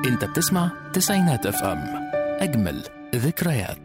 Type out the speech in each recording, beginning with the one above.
انت بتسمع تسعينات اف ام اجمل ذكريات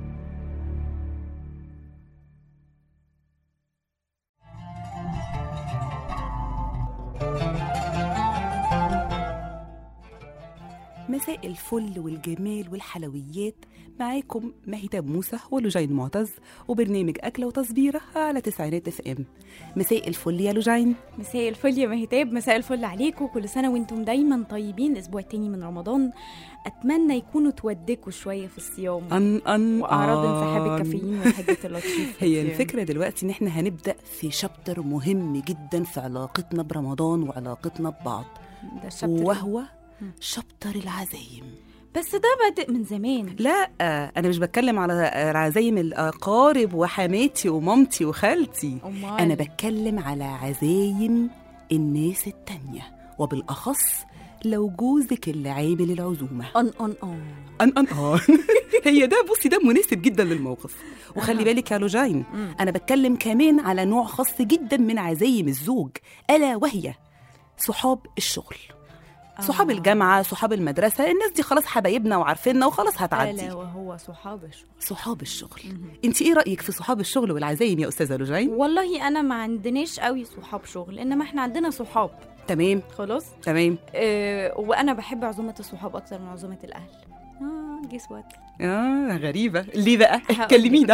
مساء الفل والجمال والحلويات معاكم مهيتاب موسى ولوجين معتز وبرنامج أكلة وتصبيرة على تسعينات اف ام مساء الفل يا لوجين مساء الفل يا مهتاب مساء الفل عليكم كل سنة وانتم دايما طيبين الأسبوع التاني من رمضان أتمنى يكونوا تودكوا شوية في الصيام أن أن وأعراض انسحاب أن. الكافيين والحاجات اللطيفة هي دي. الفكرة دلوقتي إن إحنا هنبدأ في شابتر مهم جدا في علاقتنا برمضان وعلاقتنا ببعض ده الشابتر وهو شابتر العزايم بس ده بادئ من زمان لا أنا مش بتكلم على عزايم الأقارب وحماتي ومامتي وخالتي أمال أنا بتكلم على عزايم الناس التانية وبالأخص لو جوزك اللي عامل العزومة أن أن أن أن أن آه هي ده بصي ده مناسب جدا للموقف وخلي بالك يا لوجين مم. أنا بتكلم كمان على نوع خاص جدا من عزايم الزوج ألا وهي صحاب الشغل صحاب آه. الجامعة صحاب المدرسة الناس دي خلاص حبايبنا وعارفيننا وخلاص هتعدي ألا وهو صحاب الشغل صحاب الشغل مهم. انت ايه رأيك في صحاب الشغل والعزايم يا أستاذة لوجين والله أنا ما عندناش قوي صحاب شغل إنما إحنا عندنا صحاب تمام خلاص تمام أه وأنا بحب عزومة الصحاب أكتر من عزومة الأهل آه جيس وات اه غريبة ليه بقى هقولك. كلمينا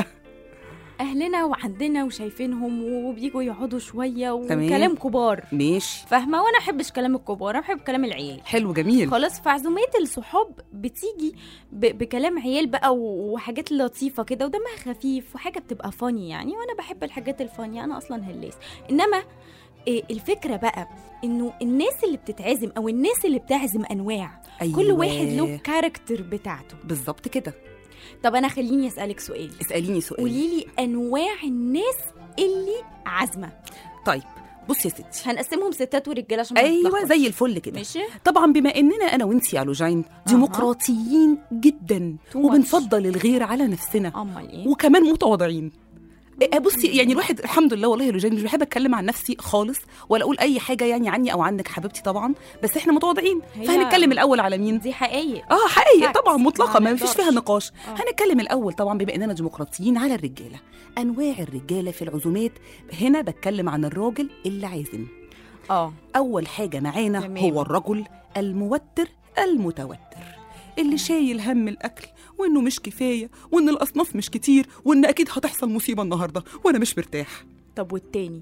اهلنا وعندنا وشايفينهم وبيجوا يقعدوا شويه تمام. وكلام كبار ماشي فاهمه وانا احبش كلام الكبار انا بحب كلام العيال حلو جميل خلاص فعزومات الصحاب بتيجي ب- بكلام عيال بقى و- وحاجات لطيفه كده ودمها خفيف وحاجه بتبقى فاني يعني وانا بحب الحاجات الفاني انا اصلا هلاس انما إيه الفكره بقى انه الناس اللي بتتعزم او الناس اللي بتعزم انواع أيوة. كل واحد له كاركتر بتاعته بالظبط كده طب انا خليني اسالك سؤال اسأليني سؤال قولي لي انواع الناس اللي عازمه طيب بصي يا ستي هنقسمهم ستات ورجاله عشان ما ايوه نتلخبطش. زي الفل كده ماشي طبعا بما اننا انا وانتي يا لوجين ديمقراطيين جدا Too much. وبنفضل الغير على نفسنا امال ايه وكمان متواضعين إيه، بصي يعني الواحد الحمد لله والله يا لوجين مش بحب اتكلم عن نفسي خالص ولا اقول اي حاجه يعني عني او عنك حبيبتي طبعا بس احنا متواضعين هي- فهنتكلم الاول على مين دي حقيقه اه حقيقي Facts. طبعا مطلقه ما ما فيش نقدرش. فيها نقاش آه. هنتكلم الاول طبعا بما اننا ديمقراطيين على الرجاله انواع الرجاله في العزومات هنا بتكلم عن الراجل اللي عازم اه اول حاجه معانا تمام. هو الرجل الموتر المتوتر اللي شايل هم الاكل وانه مش كفايه وان الاصناف مش كتير وان اكيد هتحصل مصيبه النهارده وانا مش مرتاح طب والتاني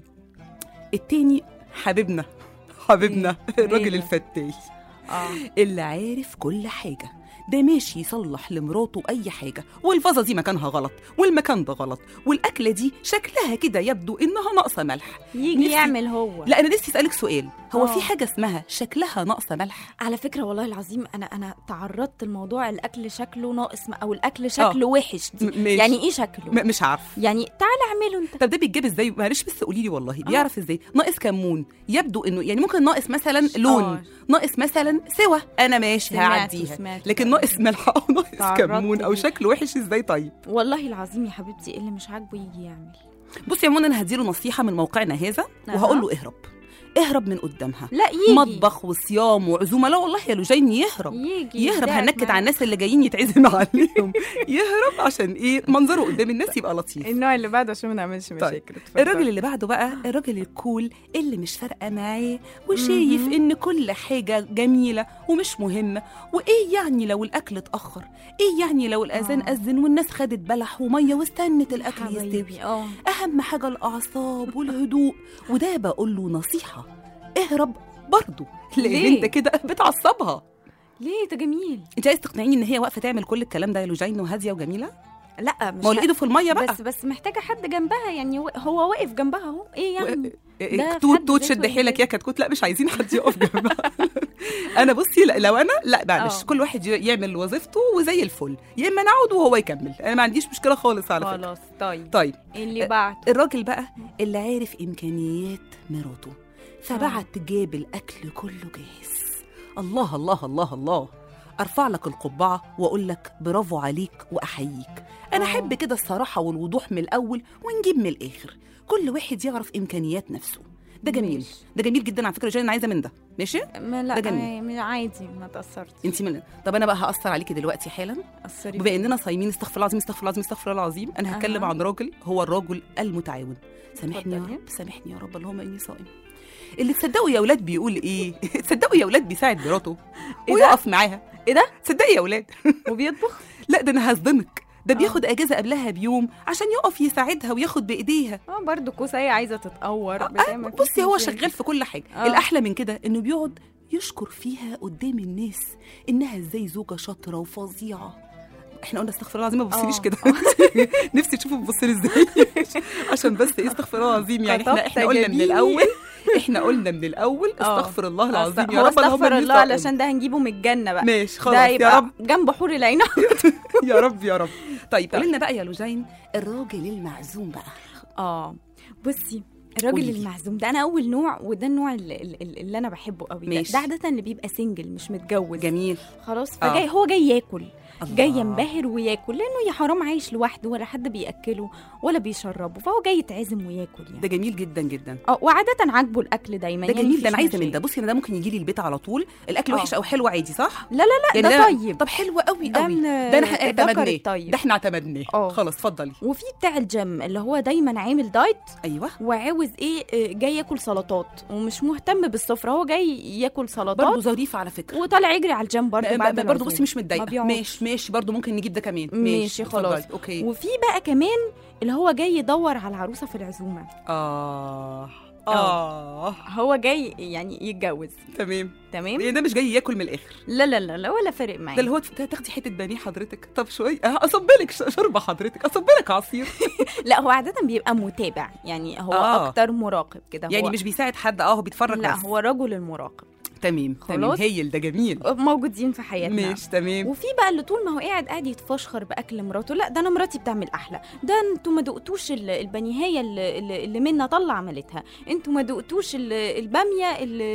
التاني حبيبنا حبيبنا مين؟ الراجل مين؟ الفتاي اه اللي عارف كل حاجة ده ماشي يصلح لمراته أي حاجة والفازة دي مكانها غلط والمكان ده غلط والأكلة دي شكلها كده يبدو إنها ناقصة ملح يجي نفسي- يعمل هو لا أنا نفسي أسألك سؤال هو آه. في حاجة اسمها شكلها ناقصة ملح على فكره والله العظيم انا انا تعرضت لموضوع الاكل شكله ناقص م- او الاكل شكله وحش دي م- ماشي. يعني ايه شكله م- مش عارف يعني تعال اعمله انت طب ده بيتجاب ازاي معلش بس قولي لي والله بيعرف ازاي ناقص كمون يبدو انه يعني ممكن ناقص مثلا لون آه. ناقص مثلا سوى انا ماشي سمعت هعديها وسمعت. لكن ناقص ملح او ناقص تعرضت كمون او ليه. شكله وحش ازاي طيب والله العظيم يا حبيبتي اللي مش عاجبه يجي يعمل بصي يا منى انا هديله نصيحه من موقعنا هذا أها. وهقول له اهرب اهرب من قدامها لا يجي مطبخ وصيام وعزومه لا والله يا لوجين يهرب يجي يهرب يدعك هنكد معاه. على الناس اللي جايين يتعزم عليهم يهرب عشان ايه منظره قدام الناس يبقى لطيف النوع اللي بعده عشان ما نعملش طيب. مشاكل اتفضل. الراجل اللي بعده بقى الراجل الكول اللي مش فارقه معاه وشايف مهم. ان كل حاجه جميله ومش مهمه وايه يعني لو الاكل اتاخر ايه يعني لو الاذان آه. اذن والناس خدت بلح وميه واستنت الاكل يستوي حبايبي اه اهم حاجه الاعصاب والهدوء وده بقول له نصيحه اهرب برضه لان ليه؟ انت كده بتعصبها ليه ده جميل انت عايز تقنعيني ان هي واقفه تعمل كل الكلام ده يا لوجين وهاديه وجميله لا مش ما هو ه- ايده في الميه بقى بس بس محتاجه حد جنبها يعني هو- هو واقف جنبها اهو ايه يعني إيه، ده في توت حد توت ذاته شد حيلك إيه؟ يا كتكوت لا مش عايزين حد يقف جنبها انا بصي لا لو انا لا معلش آه. كل واحد ي- يعمل وظيفته وزي الفل يا اما نقعد وهو يكمل انا ما عنديش مشكله خالص على فكره خلاص طيب طيب اللي بعد الراجل بقى اللي عارف امكانيات مراته فبعت جاب الاكل كله جاهز الله الله الله الله ارفع لك القبعه واقول لك برافو عليك واحييك انا آه. احب كده الصراحه والوضوح من الاول ونجيب من الاخر كل واحد يعرف امكانيات نفسه ده جميل ماشي. ده جميل جدا على فكره جاي انا عايزه من ده ماشي ما لا ده جميل. جميل. عادي ما تاثرتش انت من طب انا بقى هاثر عليكي دلوقتي حالا اثري بما اننا صايمين استغفر الله العظيم استغفر الله العظيم استغفر الله العظيم انا هتكلم أها. عن راجل هو الرجل المتعاون سامحني يا اتفضلي. رب سامحني يا رب اللهم اني صائم اللي تصدقوا يا اولاد بيقول ايه تصدقوا يا اولاد بيساعد مراته إيه ده؟ ويقف معاها ايه ده تصدقي يا اولاد وبيطبخ لا ده انا هصدمك ده آه. بياخد اجازه قبلها بيوم عشان يقف يساعدها وياخد بايديها اه برضه كوسه هي عايزه تتقور آه، بتعمل بصي هو إزاي. شغال في كل حاجه آه. الاحلى من كده انه بيقعد يشكر فيها قدام الناس انها ازاي زوجه شاطره وفظيعه احنا قلنا استغفر الله العظيم ما تبصيليش آه. كده نفسي تشوفوا بتبصي لي ازاي عشان بس ايه استغفر الله العظيم يعني احنا كتبت احنا قلنا من جميل. الاول احنا قلنا من الاول آه. استغفر الله العظيم يا هو رب اللهم استغفر إني الله صائم. علشان ده هنجيبه من الجنه بقى ماشي ده خلاص يا يبقى رب جنب حور العين يا رب يا رب طيب قولي لنا بقى يا لوجين الراجل المعزوم بقى اه بصي الراجل قولي لي. المعزوم ده انا اول نوع وده النوع اللي, اللي اللي انا بحبه قوي ده, ماشي. ده عاده اللي بيبقى سنجل مش متجوز جميل خلاص آه. فجاي هو جاي ياكل الله. جاي ينبهر وياكل لانه يا حرام عايش لوحده ولا حد بياكله ولا بيشربه فهو جاي يتعزم وياكل يعني ده جميل جدا جدا اه وعاده عاجبه الاكل دايما ده يعني جميل ده مفيش انا عايزه من ده مشاكل. بصي انا ده ممكن يجي لي البيت على طول الاكل آه. وحش او حلو عادي صح لا لا لا يعني ده طيب طب حلو قوي ده قوي من ده انا الذكر اعتمدناه الطيب. ده احنا اعتمدناه آه. خلاص اتفضلي وفي بتاع الجيم اللي هو دايما عامل دايت ايوه وعاوز ايه آه، جاي ياكل سلطات ومش مهتم بالسفره هو جاي ياكل سلطات برضه ظريفه على فكره وطالع يجري على الجيم برضه ب- بعد ب- برضه العزومة. بصي مش ما متضايقه بيقعدش. ماشي ماشي برضه ممكن نجيب ده كمان ماشي خلاص. اتفضلي. اوكي وفي بقى كمان اللي هو جاي يدور على العروسه في العزومه اه اه هو جاي يعني يتجوز تمام تمام يعني ده مش جاي ياكل من الاخر لا لا لا, لا ولا فارق ده معايا اللي هو ت- تاخدي حته بانيه حضرتك طب شويه اه اصب لك ش- شوربه حضرتك اصب لك عصير لا هو عاده بيبقى متابع يعني هو آه. اكتر مراقب كده يعني هو مش بيساعد حد اه هو بيتفرج لا بس هو رجل المراقب تمام تمام خلاص. هايل ده جميل موجودين في حياتنا ماشي تمام وفي بقى اللي طول ما هو قاعد قاعد يتفشخر باكل مراته لا ده انا مراتي بتعمل احلى ده انتوا ما دقتوش ال- البنيهيه اللي, اللي اللي منى طلع عملتها انتوا ما دقتوش ال- الباميه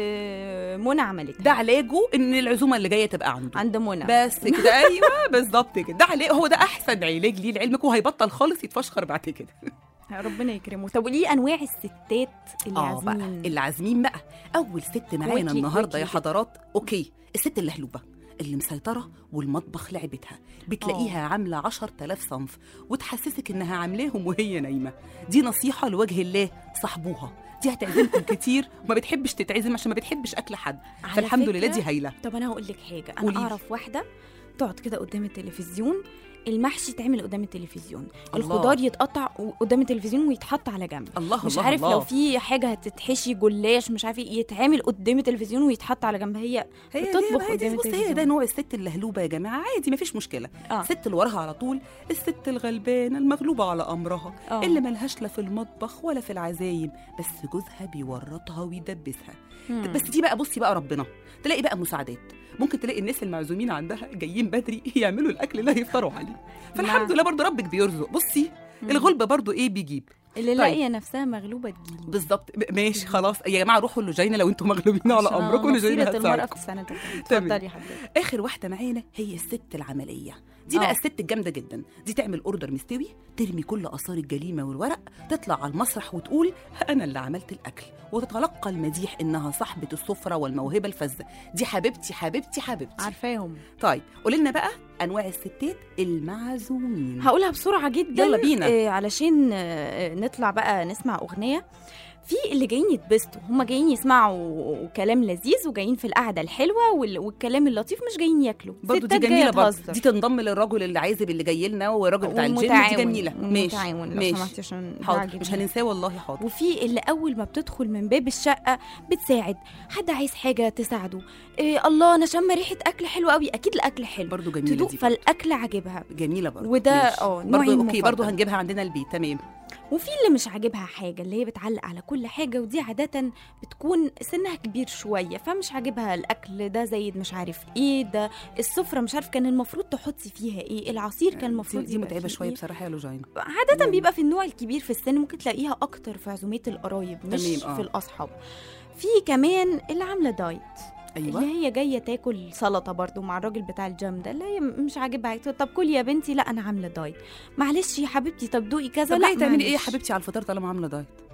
اللي منى عملتها ده علاجه ان العزومه اللي جايه تبقى عنده عند منى بس كده ايوه بالظبط كده ده عليه هو ده احسن علاج ليه لعلمك وهيبطل خالص يتفشخر بعد كده ربنا يكرمه طب وليه انواع الستات اللي اه بقى عازمين اللي عازمين بقى اول ست معانا كويكي- النهارده يا كويكي. حضرات اوكي الست اللهلوبه اللي مسيطرة والمطبخ لعبتها بتلاقيها عاملة عشر تلاف صنف وتحسسك إنها عاملاهم وهي نايمة دي نصيحة لوجه الله صاحبوها دي هتعزمكم كتير وما بتحبش تتعزم عشان ما بتحبش أكل حد على فالحمد لله فكرة- دي هايلة طب انا هقول لك حاجه انا قوليلي. اعرف واحده تقعد كده قدام التلفزيون المحشي يتعمل قدام التلفزيون الله. الخضار يتقطع قدام التلفزيون ويتحط على جنب الله مش الله عارف الله. لو في حاجه هتتحشي جلاش مش عارف ايه يتعمل قدام التلفزيون ويتحط على جنب هي هي بتطبخ هي دي قدام بص هي ده التلفزيون نوع الست اللهلوبه يا جماعه عادي مفيش مشكله آه. الست اللي وراها على طول الست الغلبانه المغلوبه على امرها آه. اللي ملهاش لا في المطبخ ولا في العزايم بس جوزها بيورطها ويدبسها مم. بس دي بقى بصي بقى ربنا تلاقي بقى مساعدات ممكن تلاقي الناس المعزومين عندها جايين بدري يعملوا الاكل اللي هيفطروا عليه فالحمد نعم. لله برضو ربك بيرزق بصي مم. الغلبه برضو ايه بيجيب اللي طيب. لاقيه نفسها مغلوبه تجيلي بالظبط ب- ماشي خلاص يا جماعه روحوا لجينا لو انتم مغلوبين على عشان امركم لجينا مصيرة المرأة هتساعدكم في السنة تمام. اتفضلي حضرتك اخر واحده معانا هي الست العمليه دي بقى آه. الست الجامده جدا دي تعمل اوردر مستوي ترمي كل اثار الجليمه والورق تطلع على المسرح وتقول انا اللي عملت الاكل وتتلقى المديح انها صاحبه السفره والموهبه الفذه دي حبيبتي حبيبتي حبيبتي عارفاهم طيب قولي لنا بقى انواع الستات المعزومين هقولها بسرعة جدا يلا بينا. آه علشان آه نطلع بقى نسمع أغنية في اللي جايين يتبسطوا هم جايين يسمعوا كلام لذيذ وجايين في القعدة الحلوة وال- والكلام اللطيف مش جايين ياكلوا برضو دي ستات جاية جميله برضو تهزر. دي تنضم للرجل اللي عازب اللي جاي لنا والراجل بتاع الجيم دي والمتعاون- جميله ماشي والمتعاون لو ماشي سمحتي عشان ده حاضر عاجبني. مش هننساه والله حاضر وفي اللي اول ما بتدخل من باب الشقه بتساعد حد عايز حاجه تساعده إيه الله انا شم ريحه اكل حلو قوي اكيد الاكل حلو برضو جميله تدوق دي فالاكل عاجبها جميله برضو وده ماشي. اه نوعي برضو اوكي برضو المفضل. هنجيبها عندنا البيت تمام وفي اللي مش عاجبها حاجه اللي هي بتعلق على كل حاجه ودي عاده بتكون سنها كبير شويه فمش عاجبها الاكل ده زايد مش عارف ايه ده السفره مش عارف كان المفروض تحطي فيها ايه العصير كان المفروض دي, دي يبقى متعبه فيه شويه إيه؟ بصراحه يا لوجين عادة مم. بيبقى في النوع الكبير في السن ممكن تلاقيها أكتر في عزومات القرايب مش تمام، آه. في الأصحاب في كمان اللي عاملة دايت ايوه اللي هي جاية تاكل سلطة برضو مع الراجل بتاع الجيم ده اللي هي مش عاجبها طب كل يا بنتي لا أنا عاملة دايت معلش يا حبيبتي طب دوقي كذا طب لا جاي تعملي ايه يا معلش. حبيبتي على الفطار طالما عامله دايت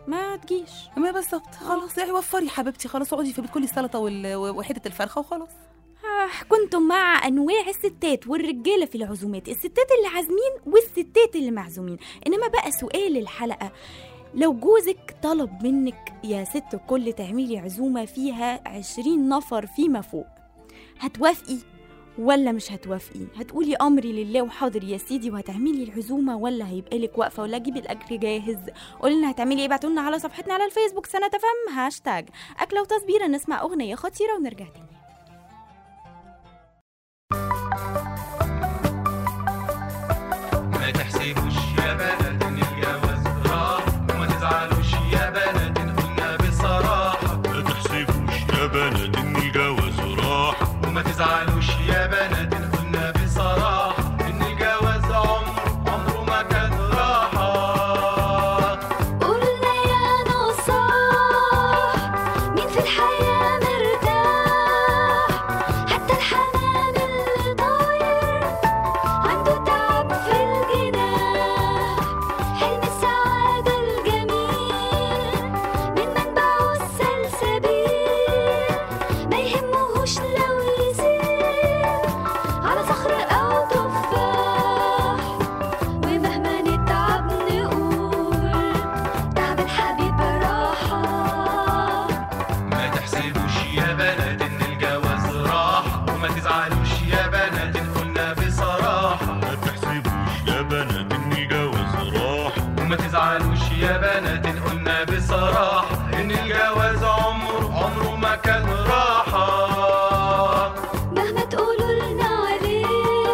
ما تجيش ما بالظبط خلاص يعني وفري حبيبتي خلاص اقعدي في بيت كلي السلطه وال- وحته الفرخه وخلاص آه كنتم مع انواع الستات والرجاله في العزومات الستات اللي عازمين والستات اللي معزومين انما بقى سؤال الحلقه لو جوزك طلب منك يا ست الكل تعملي عزومه فيها عشرين نفر فيما فوق هتوافقي ولا مش هتوافقي هتقولي امري لله وحاضر يا سيدي وهتعملي العزومه ولا هيبقى لك واقفه ولا اجيب الاكل جاهز قولي لنا هتعملي ايه ابعتوا لنا على صفحتنا على الفيسبوك سنه فم هاشتاج اكله وتصبيره نسمع اغنيه خطيره ونرجع تاني ما تحسبوش يا بنات ان الجواز راح وما تزعلوش يا بنات ان قلنا بصراحة ما تحسبوش يا بنات ان الجواز راح وما تزعلوش يا بنات ان قلنا بصراحة ان الجواز عمر عمره ما كان راحة قلنا يا نصاح مين في الحياة مرتاح حتى الحمام اللي طاير عنده تعب في الجناح حلم السعادة الجميل من منبعه السلسبيل ما يهمهوش لو يسير على صخر أو تفاح ومهما نتعب نقول تعب الحبيب راحة ما تحسبوش يا بنات ان الجواز راح وما تزعلوش يا بنات ان قلنا بصراحة ما تحسبوش يا بنات ان الجواز راح وما تزعلوش يا بنات ان قلنا بصراحة ان الجواز عمره عمره ما كان راحة مهما تقولوا لنا عليه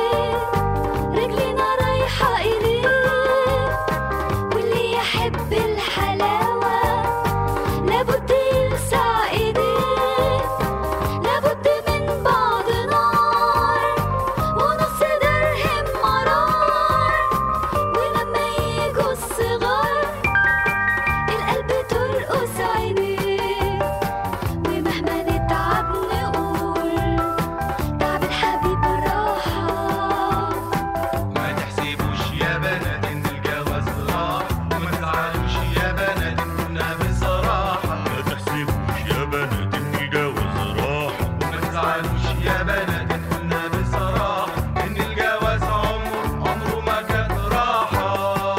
رجلنا رايحة إليه واللي يحب الحلاوة لابد يلسع إيديه لابد من بعض نار ونص درهم مرار ولما يجوا الصغار القلب ترقص عينيه ومهما نتعب نقول تعب الحبيب راحة ما تحسبوش يا بنات ان الجواز راح وما تزعلوش يا بنات ان قلنا بصراحة ما تحسبوش يا بنات ان الجواز راح وما تزعلوش يا بنات ان قلنا بصراحة ان الجواز عمره عمره ما كان راحة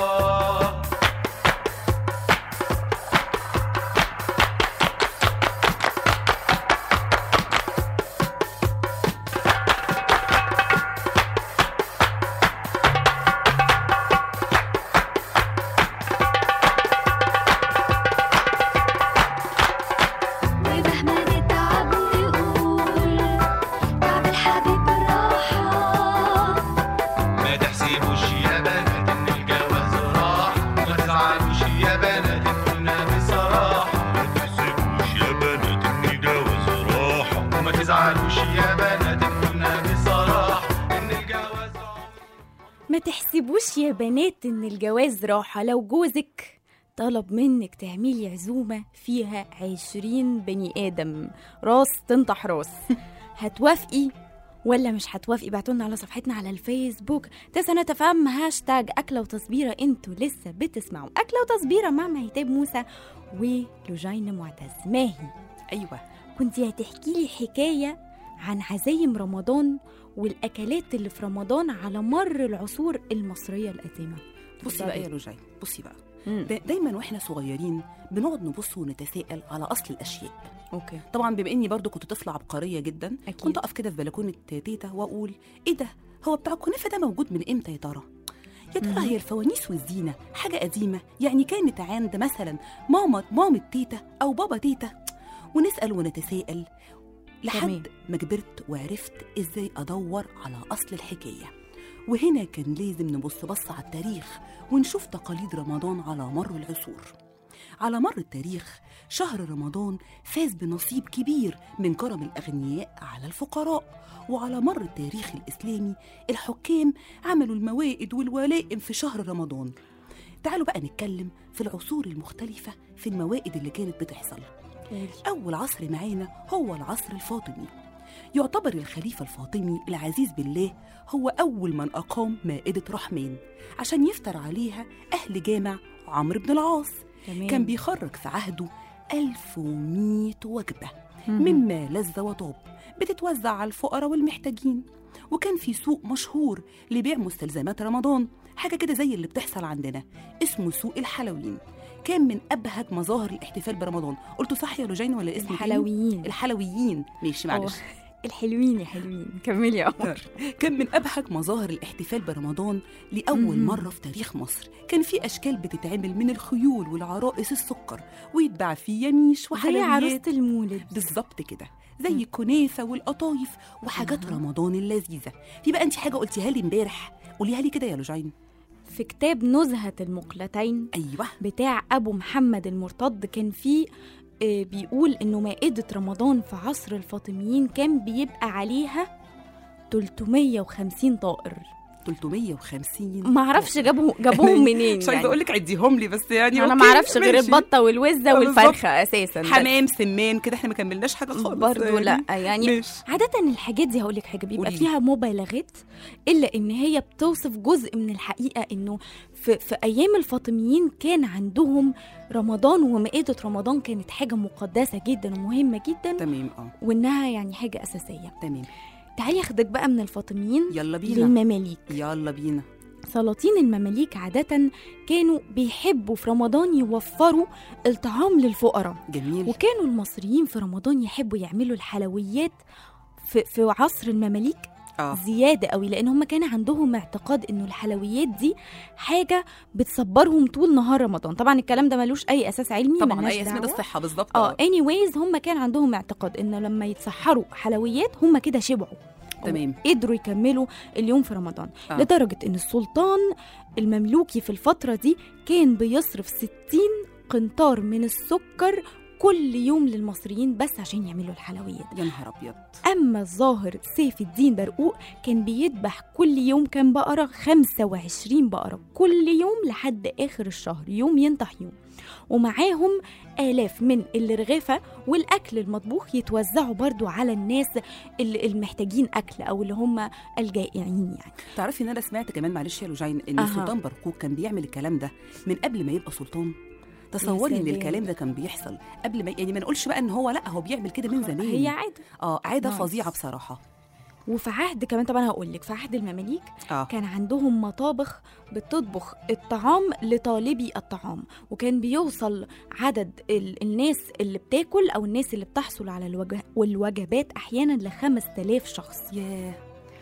ومهما نتعب نقول تعب الحبيب راحة ما تحسبوش يا بنات ان الجواز راح وما تزعلوش يا بنات ان قلنا بصراحة ما تحسبوش يا بنات ان الجواز راح وما تزعلوش يا بنات ان قلنا بصراحة ان الجواز عمره ما تحسبوش يا بنات ان الجواز راحة لو جوزك طلب منك تعملي عزومة فيها عشرين بني آدم راس تنطح راس هتوافقي ولا مش هتوافقي بعتولنا على صفحتنا على الفيسبوك تسنة تفهم هاشتاج أكلة وتصبيرة انتوا لسه بتسمعوا أكلة وتصبيرة مع مهتاب موسى ولوجين معتز ماهي ايوه كنت هتحكي لي حكاية عن عزايم رمضان والأكلات اللي في رمضان على مر العصور المصرية القديمة بصي بقى يا لوجاي بصي بقى مم. دا- دايما واحنا صغيرين بنقعد نبص ونتساءل على اصل الاشياء اوكي طبعا بما اني برضو كنت طفله عبقريه جدا أكيد. كنت اقف كده في بلكونه تيتا واقول ايه ده هو بتاع الكنافه ده موجود من امتى يا ترى يا ترى هي الفوانيس والزينه حاجه قديمه يعني كانت عند مثلا ماما مامة تيتا او بابا تيتا ونسال ونتساءل تمام. لحد ما كبرت وعرفت ازاي ادور على اصل الحكايه وهنا كان لازم نبص بص على التاريخ ونشوف تقاليد رمضان على مر العصور على مر التاريخ شهر رمضان فاز بنصيب كبير من كرم الأغنياء على الفقراء وعلى مر التاريخ الإسلامي الحكام عملوا الموائد والولائم في شهر رمضان تعالوا بقى نتكلم في العصور المختلفة في الموائد اللي كانت بتحصل أول عصر معانا هو العصر الفاطمي يعتبر الخليفة الفاطمي العزيز بالله هو أول من أقام مائدة رحمن عشان يفطر عليها أهل جامع عمرو بن العاص تمام. كان بيخرج في عهده 1100 وجبة مهم. مما لذ وطاب بتتوزع على الفقراء والمحتاجين وكان في سوق مشهور لبيع مستلزمات رمضان حاجة كده زي اللي بتحصل عندنا اسمه سوق الحلويين كان من أبهج مظاهر الاحتفال برمضان قلته صح يا لوجين ولا اسم تاني؟ الحلويين الحلويين ماشي معلش الحلوين يا حلوين كملي يا قمر كان من أبهج مظاهر الاحتفال برمضان لأول مهم. مرة في تاريخ مصر كان في أشكال بتتعمل من الخيول والعرائس السكر ويتباع فيه يميش زي وحلويات عروسة المولد بالظبط كده زي الكنافة والقطايف وحاجات رمضان اللذيذة في بقى انت حاجة قلتيها لي امبارح قوليها لي كده يا لوجين في كتاب نزهة المقلتين أيوه بتاع أبو محمد المرتض كان فيه آه، بيقول إنه مائدة رمضان في عصر الفاطميين كان بيبقى عليها 350 طائر 350 ما اعرفش جابوا جابوهم منين مش عايزة يعني. أقول لك عديهم لي بس يعني انا أوكي، ما اعرفش غير ماشي. البطه والوزه آه، والفرخه اساسا بس. حمام سمان كده احنا ما كملناش حاجة خالص برضو لا يعني ماشي عادة الحاجات دي هقول لك حاجة بيبقى قوليلي. فيها مبالغات إلا إن هي بتوصف جزء من الحقيقة إنه في, في أيام الفاطميين كان عندهم رمضان ومائدة رمضان كانت حاجة مقدسة جدا ومهمة جدا تمام اه وإنها يعني حاجة أساسية تمام تعالي أخدك بقى من الفاطميين يلا بينا للمماليك يلا بينا سلاطين المماليك عادة كانوا بيحبوا في رمضان يوفروا الطعام للفقراء جميل وكانوا المصريين في رمضان يحبوا يعملوا الحلويات في, في عصر المماليك اه زيادة قوي لأن هم كان عندهم اعتقاد إنه الحلويات دي حاجة بتصبرهم طول نهار رمضان طبعا الكلام ده ملوش أي أساس علمي طبعا ملناش اي اسم ده دعوة. الصحة بالظبط اه anyways هم كان عندهم اعتقاد إن لما يتسحروا حلويات هم كده شبعوا تمام. قدروا يكملوا اليوم في رمضان آه. آه. لدرجة إن السلطان المملوكي في الفترة دي كان بيصرف 60 قنطار من السكر كل يوم للمصريين بس عشان يعملوا الحلويات يا نهار ابيض أما الظاهر سيف الدين برقوق كان بيذبح كل يوم كام بقرة 25 بقرة كل يوم لحد آخر الشهر يوم ينطح يوم ومعاهم آلاف من الرغيفة والأكل المطبوخ يتوزعوا برضو على الناس اللي المحتاجين أكل أو اللي هم الجائعين يعني تعرفي ان انا سمعت كمان معلش يا لوجين ان أها. السلطان برقوق كان بيعمل الكلام ده من قبل ما يبقى سلطان تصوري ان سلام. الكلام ده كان بيحصل قبل ما يعني ما نقولش بقى ان هو لا هو بيعمل كده من زمان هي عادة اه عاده نايس. فظيعه بصراحه وفي عهد كمان طبعا هقول لك في عهد المماليك اه كان عندهم مطابخ بتطبخ الطعام لطالبي الطعام وكان بيوصل عدد ال- الناس اللي بتاكل او الناس اللي بتحصل على الوجه والوجبات احيانا ل 5000 شخص ياه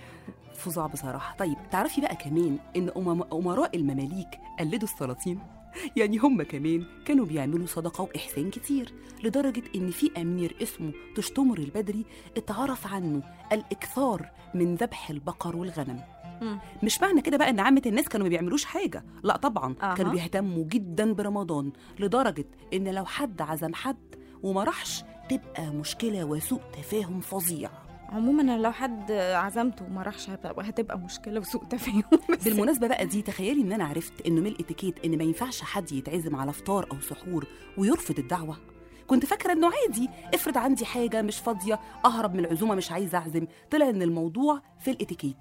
فظاع بصراحه طيب تعرفي بقى كمان ان أمم- امراء المماليك قلدوا السلاطين يعني هم كمان كانوا بيعملوا صدقة وإحسان كتير لدرجة إن في أمير اسمه تشتمر البدري اتعرف عنه الإكثار من ذبح البقر والغنم مم. مش معنى كده بقى ان عامه الناس كانوا ما بيعملوش حاجه لا طبعا أها. كانوا بيهتموا جدا برمضان لدرجه ان لو حد عزم حد وما راحش تبقى مشكله وسوء تفاهم فظيع عموما أنا لو حد عزمته وما راحش هتبقى هتبقى مشكله وسوء تفاهم بس بالمناسبه بقى دي تخيلي ان انا عرفت انه من الاتيكيت ان ما ينفعش حد يتعزم على فطار او سحور ويرفض الدعوه كنت فاكره انه عادي افرض عندي حاجه مش فاضيه اهرب من العزومه مش عايزه اعزم طلع ان الموضوع في الاتيكيت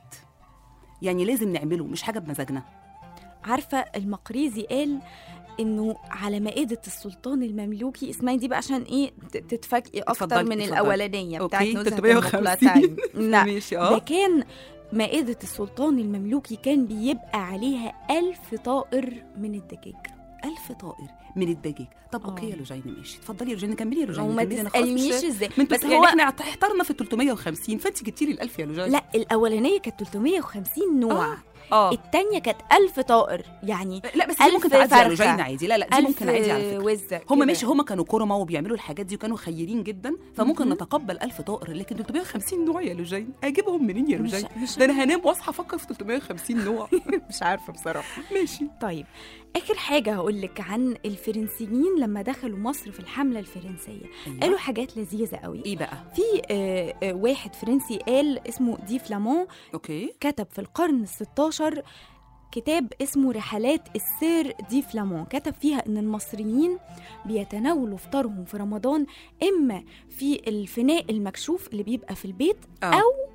يعني لازم نعمله مش حاجه بمزاجنا عارفه المقريزي قال انه على مائده السلطان المملوكي اسمعي دي بقى عشان ايه ت- تتفاجئي اكتر اتفضلي، من اتفضلي. الاولانيه بتاعت اوكي نزهة 350 المقلتين. لا ماشي ده اه كان مائدة السلطان المملوكي كان بيبقى عليها ألف طائر من الدجاج ألف طائر من الدجاج طب آه. اوكي يا لوجين ماشي اتفضلي يا لوجين كملي يا لوجين وما كملي، أنا خلاص مش- تسألنيش ازاي من بس بس يعني هو احنا احترنا في 350 فانت جبتي لي ال1000 يا لوجين لا الأولانية كانت 350 نوع اه التانية كانت ألف طائر يعني لا بس دي ألف ممكن تعدي فرخة. على لوجين عادي لا لا دي ممكن عادي على فكره وزة هم كده. ماشي هم كانوا كرمة وبيعملوا الحاجات دي وكانوا خيرين جدا فممكن مهم. نتقبل 1000 طائر لكن 350 نوع يا لوجين اجيبهم منين يا مش- لوجين مش ده انا هنام واصحى افكر في 350 نوع مش عارفة بصراحة ماشي طيب آخر حاجة هقول لك عن الفرنسيين لما دخلوا مصر في الحملة الفرنسية أيوة. قالوا حاجات لذيذة قوي ايه بقى في آه، آه، واحد فرنسي قال اسمه دي فلامون اوكي كتب في القرن ال16 كتاب اسمه رحلات السير دي فلامون كتب فيها ان المصريين بيتناولوا فطارهم في رمضان اما في الفناء المكشوف اللي بيبقى في البيت آه. او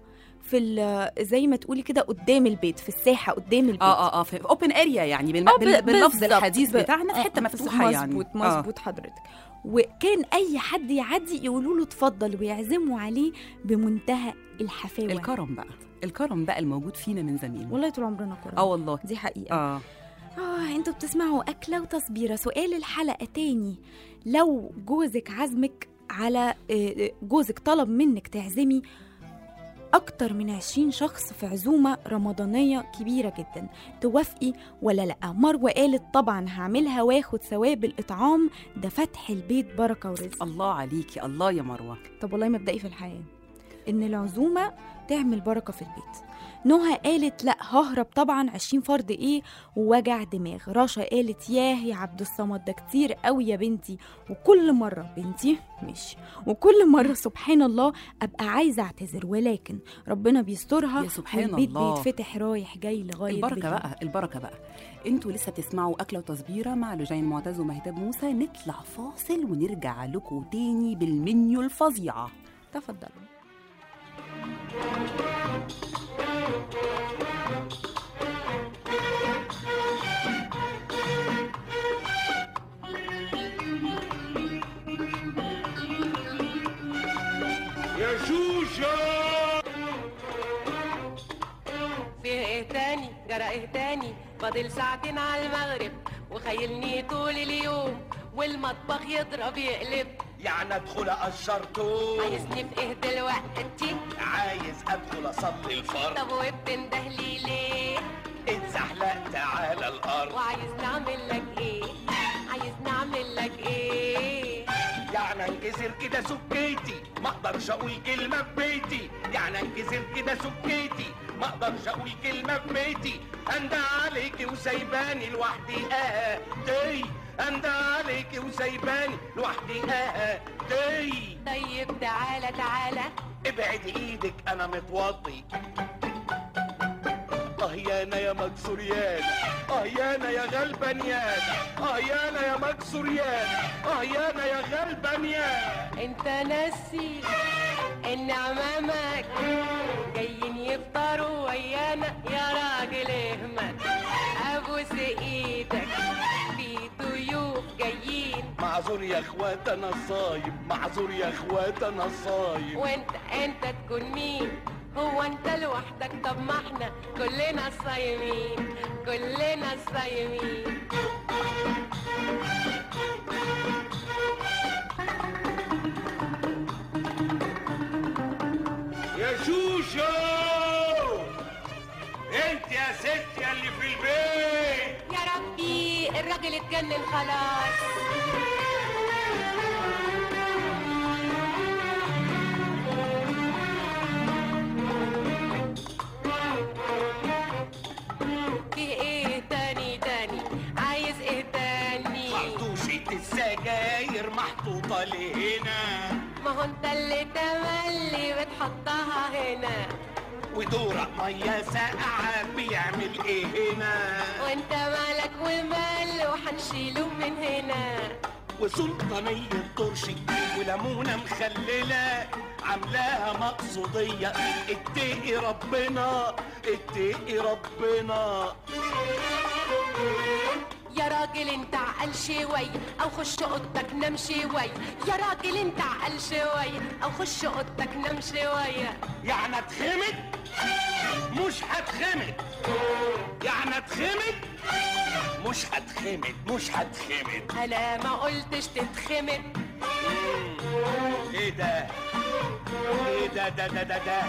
في ال- زي ما تقولي كده قدام البيت في الساحه قدام البيت اه اه اه في اوبن اريا يعني بالم... آه، بال... ب- باللفظ بالظبط. الحديث ب- بتاعنا في آه، حته مفتوحه مظبوط يعني مظبوط حضرتك وكان اي حد يعدي يقولوا له اتفضل ويعزموا عليه بمنتهى الحفاوه الكرم بقى الكرم بقى الموجود فينا من زمان والله طول عمرنا كرم اه والله دي حقيقه اه اه انتوا بتسمعوا أكلة وتصبيرة سؤال الحلقة تاني لو جوزك عزمك على آه، آه، جوزك طلب منك تعزمي أكتر من عشرين شخص في عزومة رمضانية كبيرة جدا توافقي ولا لأ مروة قالت طبعا هعملها واخد ثواب الإطعام ده فتح البيت بركة ورزق الله عليكي الله يا مروه طب والله مبدئي في الحياة إن العزومة تعمل بركة في البيت نهى قالت لا ههرب طبعا عشرين فرد ايه ووجع دماغ رشا قالت ياه يا عبد الصمد ده كتير قوي يا بنتي وكل مرة بنتي ماشي وكل مرة سبحان الله أبقى عايزة أعتذر ولكن ربنا بيسترها يا سبحان والبيت الله. بيتفتح رايح جاي لغاية البركه بالليل. بقى البركه بقى انتوا لسه بتسمعوا اكله وتصبيره مع لجين معتز ومهتاب موسى نطلع فاصل ونرجع لكم تاني بالمنيو الفظيعه تفضلوا يا شوشة فيه ايه تاني جرى ايه تاني فاضل ساعتين على المغرب وخيلني طول اليوم والمطبخ يضرب يقلب يعني ادخل اقشر توم عايزني في ايه دلوقتي عايز ادخل اصلي الفرض طب وبتنده لي ليه اتزحلقت على الارض وعايز نعمل لك ايه عايز نعمل لك ايه يعني انكسر كده سكيتي ما اقدرش اقول كلمه في بيتي يعني انكسر كده سكيتي ما اقدرش اقول كلمه في بيتي انده عليكي وسايباني لوحدي اه دي انده عليكي وسايباني لوحدي اه دي طيب تعالى تعالى ابعد ايدك انا متوضي اه يانا يا مكسور يانا اه يانا يا غلبان يانا اه يانا يا مكسور يانا اه يانا يا غلبان يانا انت ناسي ان عمامك جايين يفطروا ويانا يا راجل اهمل ابوس ايدك في ضيوف جايين معذور يا اخوات انا صايم معذور يا اخوات انا صايم وانت انت تكون مين هو انت لوحدك طب ما احنا كلنا صايمين كلنا صايمين يا شوشة انت يا ست يا اللي في البيت يا ربي الراجل اتجنن خلاص في ايه تاني تاني عايز ايه تاني خرطوشة السجاير محطوطة لهنا ما هو انت اللي تملي بتحطها هنا ودورق مية ساقعة بيعمل ايه هنا وانت مالك ومال وحنشيله من هنا وسلطانية طرشي وليمونة مخللة عاملاها مقصودية اتقي ربنا اتقي ربنا يا راجل انت عقل شوي او خش اوضتك نام شوي يا راجل انت عقل شوي او خش اوضتك نام شويه يعني اتخمد مش هتخمد يعني اتخمد مش هتخمد مش هتخمد انا ما قلتش تتخمد ايه ده ايه ده ده ده ده, ده.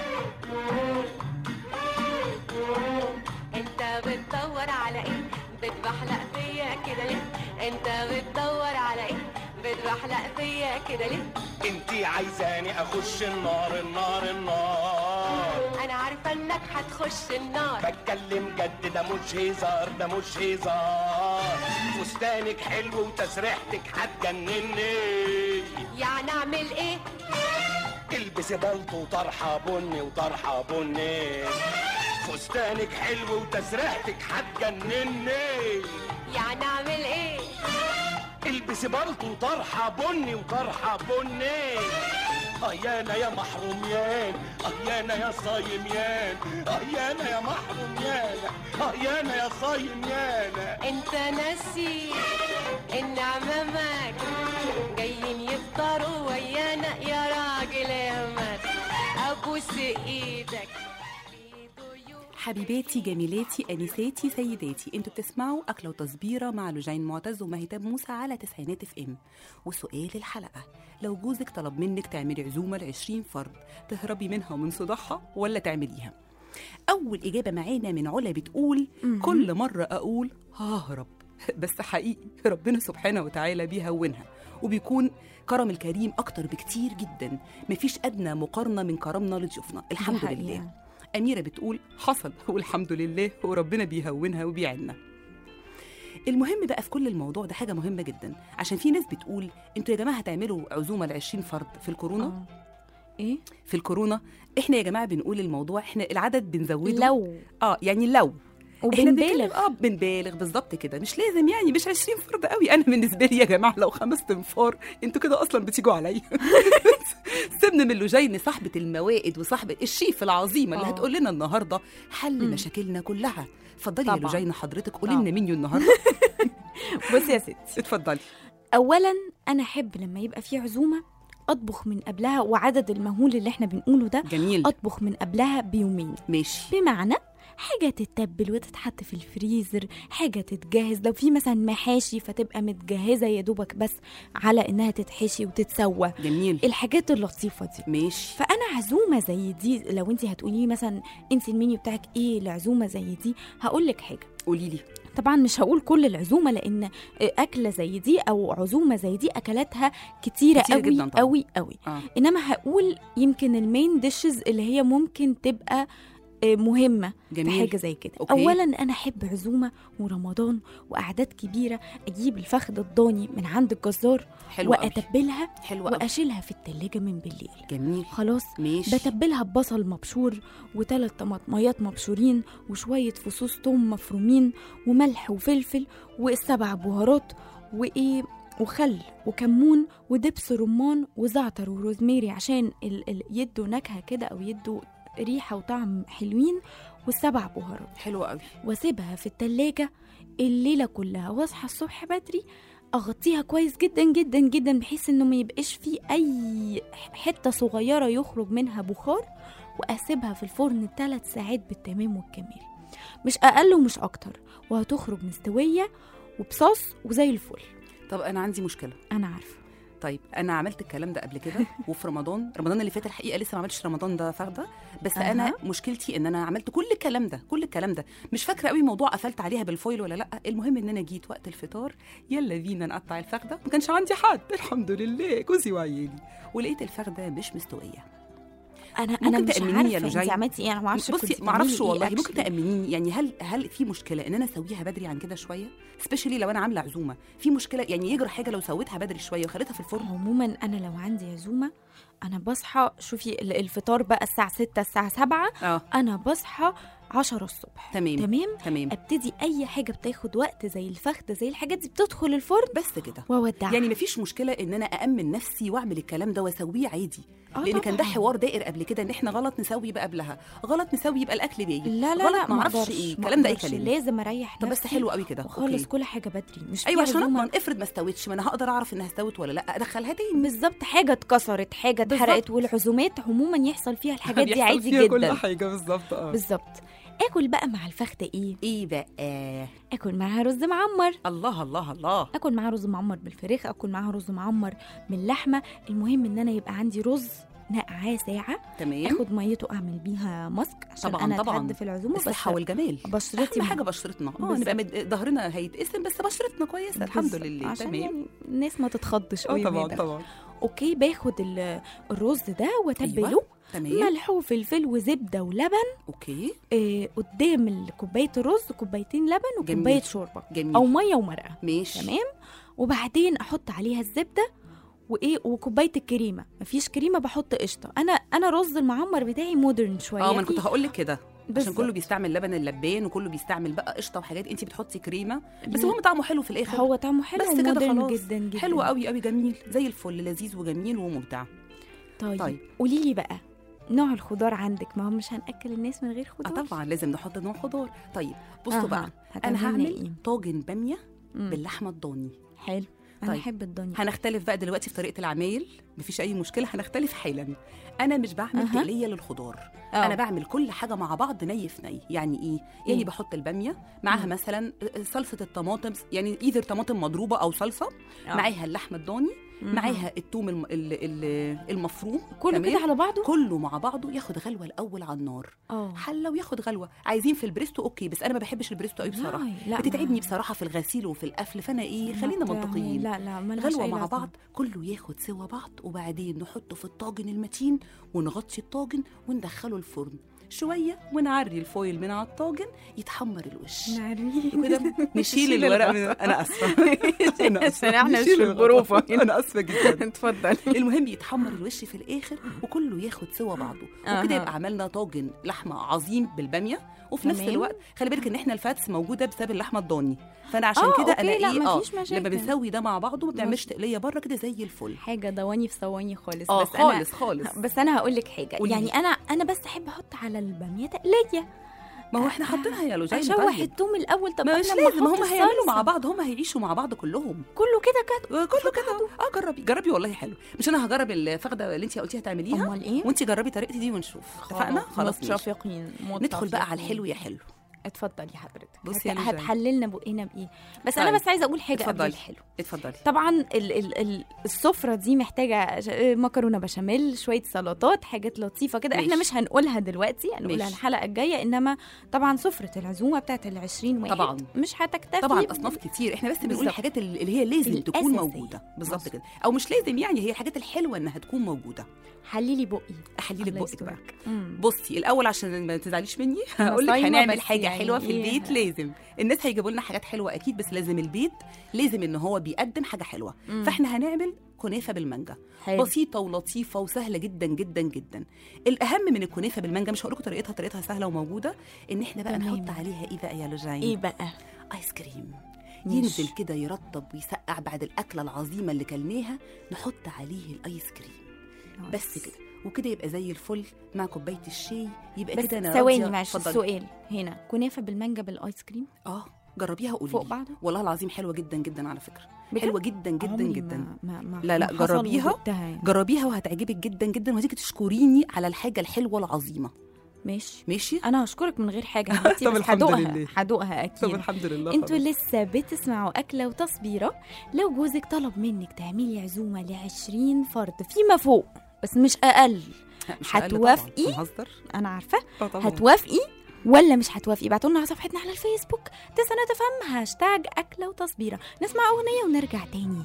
انت بتدور على ايه بتبحلق فيا كده ليه انت بتدور على ايه بتبحلق فيا كده ليه انتي عايزاني اخش النار النار النار انا عارفه انك هتخش النار بتكلم جد ده مش هزار ده مش هزار فستانك حلو وتسريحتك هتجنني يعني اعمل ايه البسي بلطو وطرحه بني وطرحه بني فستانك حلو وتسريحتك هتجنني يعني اعمل ايه البسي بلطو وطرحه بني وطرحه بني اه يانا يا محروميان اه يانا يا صايميان اه يانا يا محروميان اه يانا يا صايميان انت ناسي ان عمامك جايين يفطروا ويانا يا راجل احمد ابوس ايدك في ضيوف حبيباتي جميلاتي انساتي سيداتي انتوا بتسمعوا اكله وتصبيره مع لجين معتز ومهتاب موسى على تسعينات اف ام وسؤال الحلقه لو جوزك طلب منك تعملي عزومه ل 20 فرد تهربي منها ومن صداعها ولا تعمليها اول اجابه معانا من علا بتقول كل مره اقول ههرب بس حقيقي ربنا سبحانه وتعالى بيهونها وبيكون كرم الكريم اكتر بكتير جدا مفيش ادنى مقارنه من كرمنا لضيوفنا الحمد حقيقة. لله أميرة بتقول حصل والحمد لله وربنا بيهونها وبيعيننا المهم بقى في كل الموضوع ده حاجة مهمة جدا عشان في ناس بتقول انتوا يا جماعة هتعملوا عزومة ل 20 فرد في الكورونا آه. ايه في الكورونا احنا يا جماعة بنقول الموضوع احنا العدد بنزوده لو اه يعني لو إحنا وبنبالغ بنتكلم- اه بنبالغ بالظبط كده مش لازم يعني مش 20 فرد قوي انا بالنسبه لي يا جماعه لو خمس تنفار انتوا كده اصلا بتيجوا عليا سيبنا من لجين صاحبه الموائد وصاحبه الشيف العظيمه اللي آه. هتقول لنا النهارده حل مم. مشاكلنا كلها اتفضلي يا طبعاً. لجين حضرتك قولي طبعاً. لنا منيو النهارده بصي يا ستي اتفضلي اولا انا احب لما يبقى في عزومه اطبخ من قبلها وعدد المهول اللي احنا بنقوله ده جميل اطبخ من قبلها بيومين ماشي بمعنى حاجة تتبل وتتحط في الفريزر حاجة تتجهز لو في مثلا محاشي فتبقى متجهزة يا دوبك بس على إنها تتحشي وتتسوى جميل الحاجات اللطيفة دي ماشي فأنا عزومة زي دي لو انت هتقولي لي مثلا انت المنيو بتاعك ايه لعزومة زي دي هقول لك حاجة قولي لي طبعا مش هقول كل العزومه لان اكله زي دي او عزومه زي دي اكلاتها كتيره كتير قوي جداً طبعاً. قوي قوي اه انما هقول يمكن المين ديشز اللي هي ممكن تبقى آه، مهمه في جميل حاجه زي كده أوكي. اولا انا احب عزومه ورمضان واعداد كبيره اجيب الفخذ الضاني من عند الجزار حلو قوي واتبلها حلو قوي واشيلها في التلاجة من بالليل جميل خلاص ماشي بتبلها ببصل مبشور وثلاث طماطميات مبشورين وشوية فصوص توم مفرومين وملح وفلفل والسبع بهارات وإيه وخل وكمون ودبس رمان وزعتر وروزميري عشان ال ال يدوا نكهة كده أو يدوا ريحة وطعم حلوين والسبع بهارات حلو قوي واسيبها في التلاجة الليلة كلها واصحى الصبح بدري اغطيها كويس جدا جدا جدا بحيث انه ما يبقاش فيه اي حتة صغيرة يخرج منها بخار واسيبها في الفرن ثلاث ساعات بالتمام والكمال مش اقل ومش اكتر وهتخرج مستوية وبصوص وزي الفل طب انا عندي مشكله انا عارفة طيب انا عملت الكلام ده قبل كده وفي رمضان رمضان اللي فات الحقيقه لسه ما عملتش رمضان ده فاخده بس أها. انا مشكلتي ان انا عملت كل الكلام ده كل الكلام ده مش فاكره قوي موضوع قفلت عليها بالفويل ولا لا المهم ان انا جيت وقت الفطار يلا بينا نقطع الفخده ما كانش عندي حد الحمد لله جوزي وعيالي ولقيت الفخده مش مستويه انا انا ممكن مش تأمنيني يا عارفه انت لجين؟ عملتي ايه انا ما اعرفش بصي كنتي ما اعرفش بتعملي والله إيه ممكن actually. تامنيني يعني هل هل في مشكله ان انا اسويها بدري عن كده شويه سبيشالي لو انا عامله عزومه في مشكله يعني يجرى حاجه لو سويتها بدري شويه وخليتها في الفرن عموما انا لو عندي عزومه انا بصحى شوفي ال- الفطار بقى الساعه 6 الساعه 7 اه انا بصحى 10 الصبح تمام تمام تمام ابتدي اي حاجه بتاخد وقت زي الفخده زي الحاجات دي بتدخل الفرن بس كده واودعها يعني مفيش مشكله ان انا اامن نفسي واعمل الكلام ده واسويه عادي آه لان كان ده طبعاً. حوار دائر قبل كده ان احنا غلط نسوي بقى قبلها غلط نسوي يبقى الاكل باين لا لا غلط لا ما اعرفش أقدرش، ايه ما الكلام ده اي أقدرش. كلام لازم اريح طب بس نفسي حلو قوي كده وخلص أوكي. كل حاجه بدري مش في ايوه عشان عزومة اضمن افرض ما استوتش ما انا هقدر اعرف انها استوت ولا لا ادخلها تاني بالظبط حاجه اتكسرت حاجه بالظبط. اتحرقت والعزومات عموما يحصل فيها الحاجات دي بيحصل عادي فيها كل جدا حاجه بالظبط اه بالظبط اكل بقى مع الفخده ايه ايه بقى اكل معاها رز معمر الله الله الله اكل معاها رز معمر بالفراخ اكل معاها رز معمر باللحمه المهم ان انا يبقى عندي رز نقعاه ساعه تمام اخد ميته اعمل بيها ماسك عشان طبعاً، انا طبعاً. اتغدى في العزومه الصحه بس والجمال بشرتي اهم م- حاجه بشرتنا اه بالظبط. نبقى مد... ظهرنا هيتقسم بس بشرتنا كويسه الحمد بالظبط. لله عشان تمام يعني الناس ما تتخضش اه قوي طبعا منها. طبعا اوكي باخد ال- الرز ده واتبله أيوة. تمام ملح وفلفل وزبده ولبن اوكي آه قدام ال- كوبايه الرز كوبايتين لبن جميل. وكوبايه شوربه جميل او ميه ومرقه ماشي تمام وبعدين احط عليها الزبده وايه وكوبايه الكريمه مفيش كريمه بحط قشطه انا انا رز المعمر بتاعي مودرن شويه اه ما انا فيه- كنت هقول لك كده عشان بالظبط. كله بيستعمل لبن اللبان وكله بيستعمل بقى قشطه وحاجات انت بتحطي كريمه بس لا. المهم طعمه حلو في الاخر هو طعمه حلو بس كده ومودرن خلاص جدا جدا حلو قوي قوي جميل زي الفل لذيذ وجميل وممتع طيب, طيب. قولي لي بقى نوع الخضار عندك ما هو مش هناكل الناس من غير اه خضار طبعا لازم نحط نوع خضار طيب بصوا أها. بقى هتعملي انا لنا هعمل إيه؟ طاجن باميه مم. باللحمه الضاني حلو انا طيب. احب الدنيا هنختلف بقى دلوقتي في طريقه العمايل مفيش اي مشكله هنختلف حالا انا مش بعمل أها. تقليه للخضار آه. انا بعمل كل حاجه مع بعض ني في ني يعني ايه يعني إيه؟ بحط الباميه معاها مم. مثلا صلصه الطماطم يعني ايذر طماطم مضروبه او صلصه آه. معاها اللحمه الضاني مهم. معاها التوم الم... ال... ال... المفروم كله تمام؟ كده على بعضه كله مع بعضه ياخد غلوه الاول على النار اه حله وياخد غلوه عايزين في البريستو اوكي بس انا ما بحبش البريستو قوي بصراحه لا، لا، بتتعبني ما- بصراحه في الغسيل وفي القفل فانا ايه ما خلينا بتعمل- منطقيين لا لا ملهاش غلوة أي مع لازمة. بعض كله ياخد سوا بعض وبعدين نحطه في الطاجن المتين ونغطي الطاجن وندخله الفرن شوية ونعري الفويل من على الطاجن يتحمر الوش نعريه وكده نشيل الورق من انا اسفه انا عشان احنا مش نشيل في الغطا. الغرفة هنا. انا اسفه جدا اتفضل المهم يتحمر الوش في الاخر وكله ياخد سوا بعضه أها. وكده يبقى عملنا طاجن لحمه عظيم بالباميه وفي نفس تمام. الوقت خلي بالك ان احنا الفاتس موجوده بسبب اللحمه الضاني فانا عشان آه، كده انا أوكي، لا، ايه اه مفيش مشاكل. لما بنسوي ده مع بعضه ما بنعملش مظبوط. تقليه بره كده زي الفل حاجه ضواني في ثواني خالص اه بس خالص انا خالص بس انا هقول لك حاجه قولي يعني لي. انا انا بس احب احط على الباميه تقليه ما هو احنا حاطينها يا لوجين اشوح طيب التوم الاول طب ما مش قبل ما لازم أحط هم هيعملوا مع الصلصة. بعض هم هيعيشوا مع بعض كلهم كله كده كده كله كده اه جربي جربي والله حلو مش انا هجرب الفخده اللي انت قلتيها تعمليها امال ايه وانت جربي طريقتي دي ونشوف اتفقنا خلاص ماشي. متفقين ندخل بقى على متفقين. الحلو يا حلو اتفضلي حضرتك بصي هت- يا لوجين. هتحللنا بقنا بايه بس طيب. انا بس عايزه اقول حاجه قبل اتفضلي. الحلو اتفضلي طبعا ال ال ال السفره دي محتاجه ش- مكرونه بشاميل شويه سلطات حاجات لطيفه كده احنا ماشي. مش هنقولها دلوقتي هنقولها ماشي. الحلقه الجايه انما طبعا سفره العزومه بتاعت ال 20 واحد طبعاً. مش هتكتفي طبعا ب- اصناف كتير احنا بس بنقول بالظبط. الحاجات اللي اللي هي لازم تكون الأساسية. موجوده بالظبط مظبوط. كده او مش لازم يعني هي الحاجات الحلوه انها تكون موجوده حللي بقي احلي لك الله بقك بقى يسترك. مم. بصي الاول عشان ما تزعليش مني هقول لك صايمة هنعمل بس حاجه يعني حلوه في إيه؟ البيت لازم الناس هيجيبوا لنا حاجات حلوه اكيد بس لازم البيت لازم ان هو بيقدم حاجه حلوه مم. فاحنا هنعمل كنافه بالمانجا حلو. بسيطه ولطيفه وسهله جدا جدا جدا الاهم من الكنافه بالمانجا مش هقول لكم طريقتها طريقتها سهله وموجوده ان احنا بقى تمام. نحط عليها ايه بقى يا لوجين ايه بقى ايس كريم ماشي. ينزل كده يرطب ويسقع بعد الاكله العظيمه اللي كلناها نحط عليه الايس كريم بس كده وكده يبقى زي الفل مع كوبايه الشاي يبقى بس كده انا ثواني راضية. معلش اتفضلي. السؤال هنا كنافه بالمانجا بالايس كريم اه جربيها قولي فوق لي. بعضه؟ والله العظيم حلوه جدا جدا على فكره بجد؟ حلوه جدا جدا عمري جدا ما ما ما لا لا ما حصل جربيها ودقتها يعني. جربيها وهتعجبك جدا جدا وهتيجي تشكريني على الحاجه الحلوه العظيمه ماشي ماشي انا هشكرك من غير حاجه حبيبتي طب بس الحمد هدوقها لله. هدوقها اكيد الحمد لله انتوا لسه بتسمعوا أكلة وتصبيرة لو جوزك طلب منك تعملي عزومة لعشرين فرد فيما فوق بس مش أقل هتوافقي؟ هزر أنا عارفة اه طبعا هتوافقي ولا مش هتوافقي ابعتوا لنا على صفحتنا على الفيسبوك تسنى تفهم هاشتاج أكلة وتصبيرة نسمع أغنية ونرجع تاني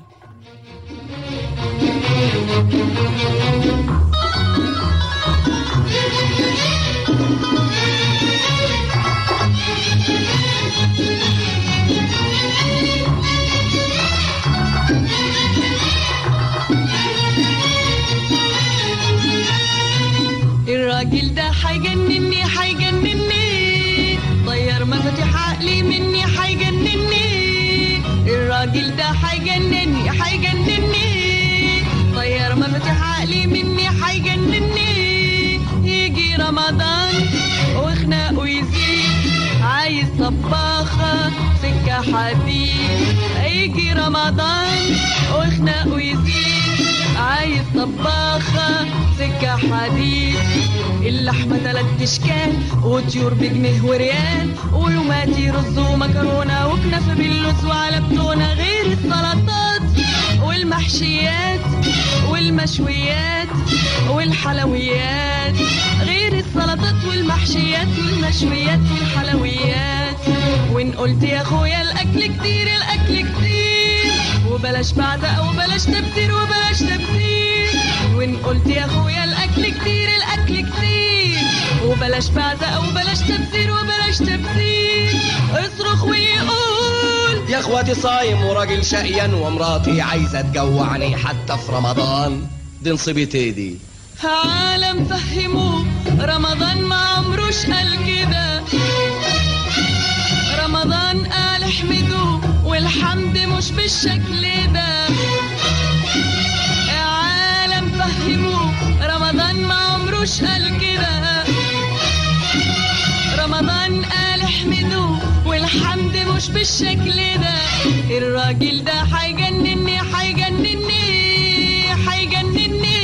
الراجل ده حيجنني حيجنني طير مفاتيح عقلي مني حيجنني الراجل ده حيجنني حيجنني طير مفاتيح عقلي مني حيجنني يجي رمضان وخناقه يزيد عايز طباخة سكة حديد يجي رمضان وخناقه يزيد عايز طباخة سكة حديد اللحمة تلات اشكال وطيور بجنيه وريال ولوماتي رز ومكرونة وكنافة باللوز وعلى بتونة غير السلطات والمحشيات والمشويات والحلويات غير السلطات والمحشيات والمشويات والحلويات وان قلت يا اخويا الاكل كتير الاكل كتير وبلاش بعزق وبلاش تبذير وبلاش تبذير وان قلت يا اخويا الاكل كتير الاكل كتير وبلاش بعزق وبلاش تبذير وبلاش تبذير اصرخ ويقول يا اخواتي صايم وراجل شقيان ومراتي عايزه تجوعني حتى في رمضان دي نصيبتي دي عالم فهموه رمضان ما عمروش قال كده رمضان قال احمدوه والحمد مش بالشكل ده عالم فهموه عمروش قال كده رمضان قال احمدوه والحمد مش بالشكل ده الراجل ده هيجنني هيجنني هيجنني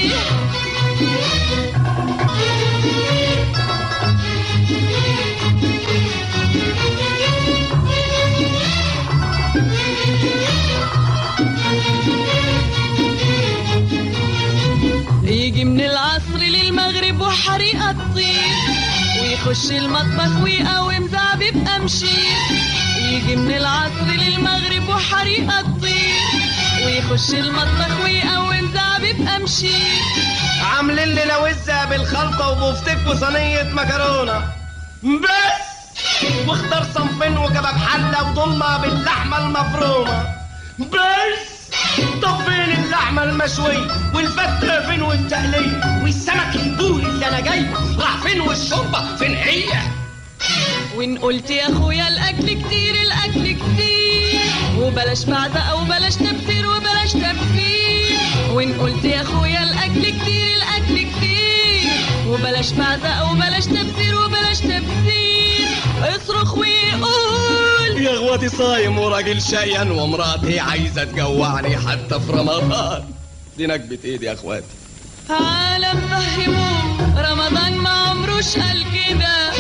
يجي من العصر للمغرب وحريقة تطير ويخش المطبخ ويقوم زعبيب أمشير يجي من العصر للمغرب وحريقة تطير ويخش المطبخ ويقوم زعبيب أمشير عاملين لي لوزة بالخلطة وبفتك وصينية مكرونة بس واختار صنفين وكباب حلة وضمة باللحمة المفرومة بس طب فين اللحمة المشوية والفتة فين والتقلية والسمك البوري اللي انا جايبه راح فين والشوربة فين هي وإن قلت يا أخويا الأكل كتير الأكل كتير وبلاش معزقة وبلاش تبذير وبلاش تبذير وإن قلت يا أخويا الأكل كتير الأكل كتير وبلاش معزقة وبلاش تبذير وبلاش تبذير اصرخ ويقول يا اخواتي صايم وراجل شقيان ومراتي عايزة تجوعني حتى في رمضان دي نكبة ايدي يا اخواتي عالم فهموه رمضان ما عمروش قال كده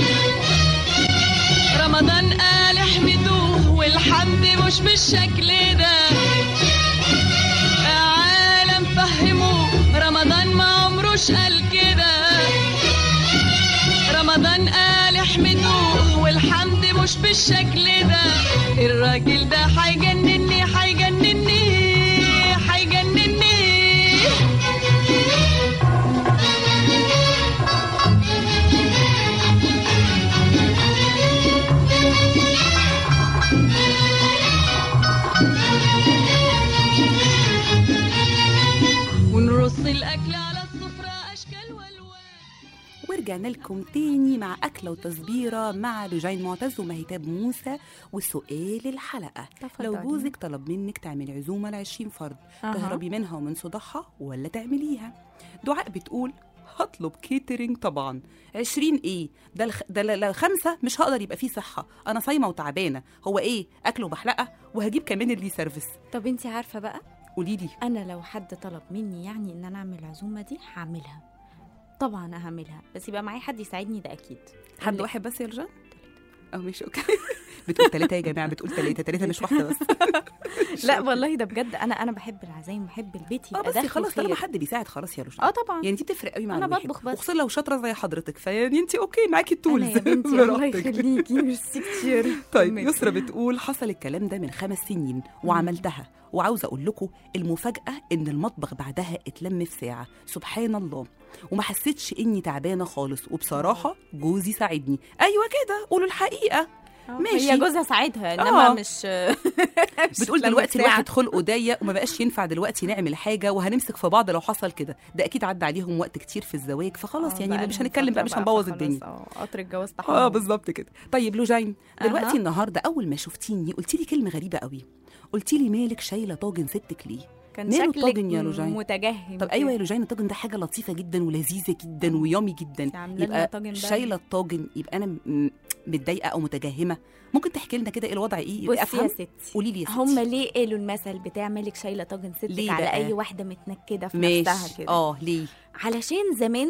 رمضان قال احمدوه والحمد مش بالشكل ده عالم فهموه رمضان ما عمروش قال كده رمضان قال احمدوه والحمد مش بالشكل ده الراجل ده هيجنني هيجنني هيجنني ونرص الأكل على السفرة أشكال والوان ورجعنا لكم تاني مع أكلة وتصبيرة مع لجين معتز ومهتاب موسى وسؤال الحلقة تفضلي. لو جوزك طلب منك تعملي عزومة لعشرين فرد أها. تهربي منها ومن صداعها ولا تعمليها دعاء بتقول هطلب كيترينج طبعا عشرين ايه ده الخ... ده ل- لو خمسة مش هقدر يبقى فيه صحة أنا صايمة وتعبانة هو ايه أكل وبحلقة وهجيب كمان اللي سيرفيس طب انت عارفه بقى قولي لي انا لو حد طلب مني يعني ان انا اعمل العزومه دي هعملها طبعا هعملها بس يبقى معايا حد يساعدني ده اكيد حد اللي- واحد بس يا رجال أو مش أوكي بتقول تلاتة يا جماعة بتقول تلاتة تلاتة مش واحدة بس لا والله ده بجد انا انا بحب العزايم بحب البيت اه يبقى بس داخل خلاص طالما خير حد بيساعد خلاص يا رشدي اه طبعا يعني دي بتفرق قوي مع أنا الواحد بطبخ بس. وخصوصا لو شاطره زي حضرتك فيعني انت اوكي معاكي التولز انا يا بنتي الله براحتك. يخليكي ميرسي كتير طيب كملي. يسرا بتقول حصل الكلام ده من خمس سنين وعملتها وعاوزه اقول لكم المفاجاه ان المطبخ بعدها اتلم في ساعه سبحان الله وما حسيتش اني تعبانه خالص وبصراحه جوزي ساعدني ايوه كده قولوا الحقيقه آه، ماشي. هي جوزها ساعدها انما آه. مش بتقول لما دلوقتي ساعة. الواحد خلقه ضيق وما بقاش ينفع دلوقتي نعمل حاجه وهنمسك في بعض لو حصل كده ده اكيد عدى عليهم وقت كتير في الزواج فخلاص آه، يعني بقى مش لهم هنتكلم بقى فترة مش هنبوظ فخلاص، الدنيا اه قطر الجواز اه تحمل بالظبط كده طيب لوجين دلوقتي أها. النهارده اول ما شفتيني قلتي لي كلمه غريبه قوي قلتي لي مالك شايله طاجن ستك ليه كان ماله شكلك الطاجن يا لوجين؟ متجهم طب ايوه يا لوجين الطاجن ده حاجه لطيفه جدا ولذيذه جدا ويامي جدا انت عاملة لنا يبقى طاجن بقى. شايله الطاجن يبقى انا م- متضايقه او متجهمه ممكن تحكي لنا كده ايه الوضع ايه بصي افهم يا ستي قولي لي يا ستي هم ليه قالوا المثل بتاع مالك شايله طاجن ستك ليه على بقى؟ اي واحده متنكده في نفسها ماشي كده اه ليه علشان زمان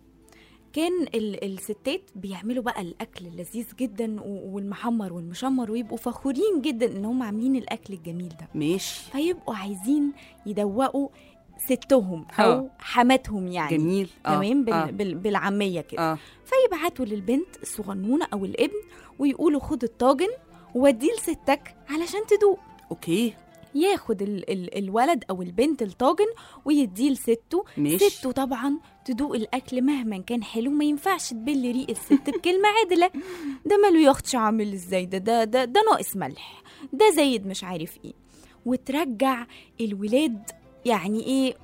كان ال- الستات بيعملوا بقى الاكل اللذيذ جدا و- والمحمر والمشمر ويبقوا فخورين جدا ان هم عاملين الاكل الجميل ده ماشي فيبقوا عايزين يدوقوا ستهم او آه. حماتهم يعني جميل اه تمام بال... آه. بال... بالعاميه كده اه فيبعتوا للبنت الصغنونه او الابن ويقولوا خد الطاجن ووديه لستك علشان تدوق اوكي ياخد ال ال الولد او البنت الطاجن ويديه لسته ماشي. سته طبعا تدوق الاكل مهما كان حلو ما ينفعش تبل ريق الست بكلمه عدله ده ماله يا اختي عامل ازاي ده ده ده, ده ناقص ملح ده زايد مش عارف ايه وترجع الولاد يعني ايه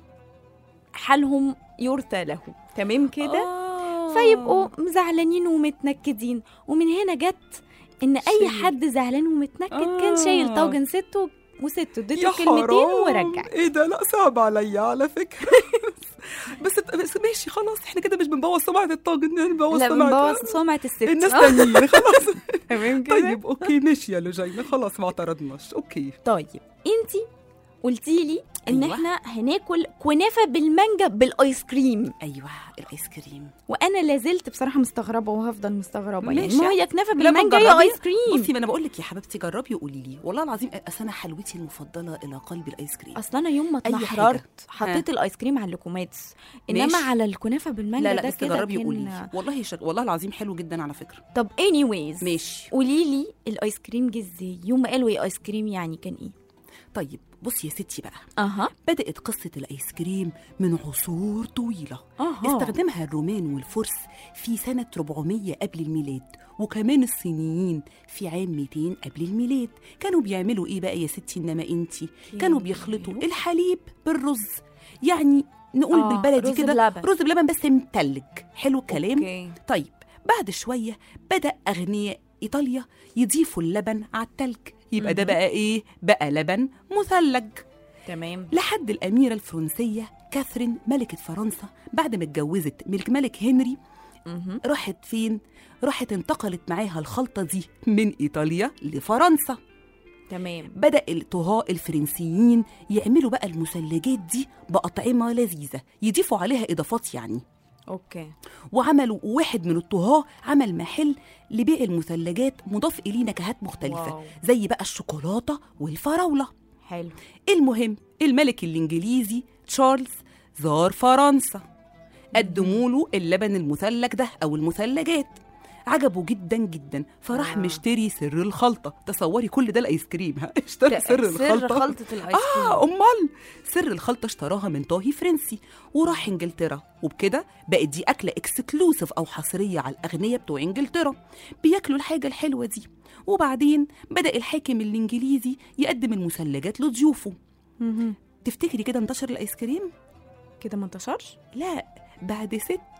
حالهم يرثى له تمام كده آه. فيبقوا زعلانين ومتنكدين ومن هنا جت ان اي شيل. حد زعلان ومتنكد كان شايل آه. طاجن سته وسته يا اديته كلمتين حرام ورجع ايه ده لا صعب عليا على فكره بس بس ماشي خلاص احنا كده مش بنبوظ سمعه الطاجن بنبوظ لا سمعه بنبوظ سمعة الست الناس آه. تانيين خلاص تمام كده طيب اوكي ماشي يا لوجينا خلاص ما اعترضناش اوكي طيب انتي قلتي لي ان أيوة. احنا هناكل كنافه بالمانجا بالايس كريم ايوه الايس كريم وانا لازلت بصراحه مستغربه وهفضل مستغربه يعني ماشي. ما هي كنافه لما بالمانجا تجربي- هي ايس كريم بصي ما انا بقول لك يا حبيبتي جربي وقولي لي والله العظيم اصل انا حلوتي المفضله الى قلبي الايس كريم اصل انا يوم ما أي اتنحررت حاجة. حطيت الايس كريم على اللوكوماتس انما ماشي. على الكنافه بالمانجا لا لا ده بس كده جربي كان- وقولي لي والله شغ... والله العظيم حلو جدا على فكره طب anyways ماشي قولي لي الايس كريم جه ازاي يوم ما قالوا ايه ايس كريم يعني كان ايه طيب بصي يا ستي بقى اها بدأت قصة الآيس كريم من عصور طويلة اها استخدمها الرومان والفرس في سنة 400 قبل الميلاد وكمان الصينيين في عام 200 قبل الميلاد كانوا بيعملوا ايه بقى يا ستي انما انتي كانوا بيخلطوا الحليب بالرز يعني نقول آه، بالبلدي رز كده بلبن. رز بلبن بس متلج حلو الكلام اوكي طيب بعد شوية بدأ أغنياء إيطاليا يضيفوا اللبن على التلج يبقى ده مهم. بقى إيه؟ بقى لبن مثلج تمام لحد الأميرة الفرنسية كاثرين ملكة فرنسا بعد ما اتجوزت ملك ملك هنري مهم. راحت فين؟ راحت انتقلت معاها الخلطة دي من إيطاليا لفرنسا تمام بدأ الطهاء الفرنسيين يعملوا بقى المثلجات دي بأطعمة لذيذة يضيفوا عليها إضافات يعني اوكي وعملوا واحد من الطهاة عمل محل لبيع المثلجات مضاف إليه نكهات مختلفة واو. زي بقى الشوكولاتة والفراولة حلو المهم الملك الإنجليزي تشارلز زار فرنسا قدموا له اللبن المثلج ده أو المثلجات عجبه جدا جدا فراح آه. مشتري سر الخلطة تصوري كل ده الآيس كريم ها اشترى سر الخلطة سر خلطه الايس كريم آه أمال سر الخلطة اشتراها من طاهي فرنسي وراح إنجلترا وبكده بقت دي أكلة اكسكلوسيف أو حصرية على الأغنياء بتوع إنجلترا بياكلوا الحاجة الحلوة دي وبعدين بدأ الحاكم الإنجليزي يقدم المثلجات لضيوفه مهم. تفتكري كده انتشر الآيس كريم؟ كده ما انتشرش لا بعد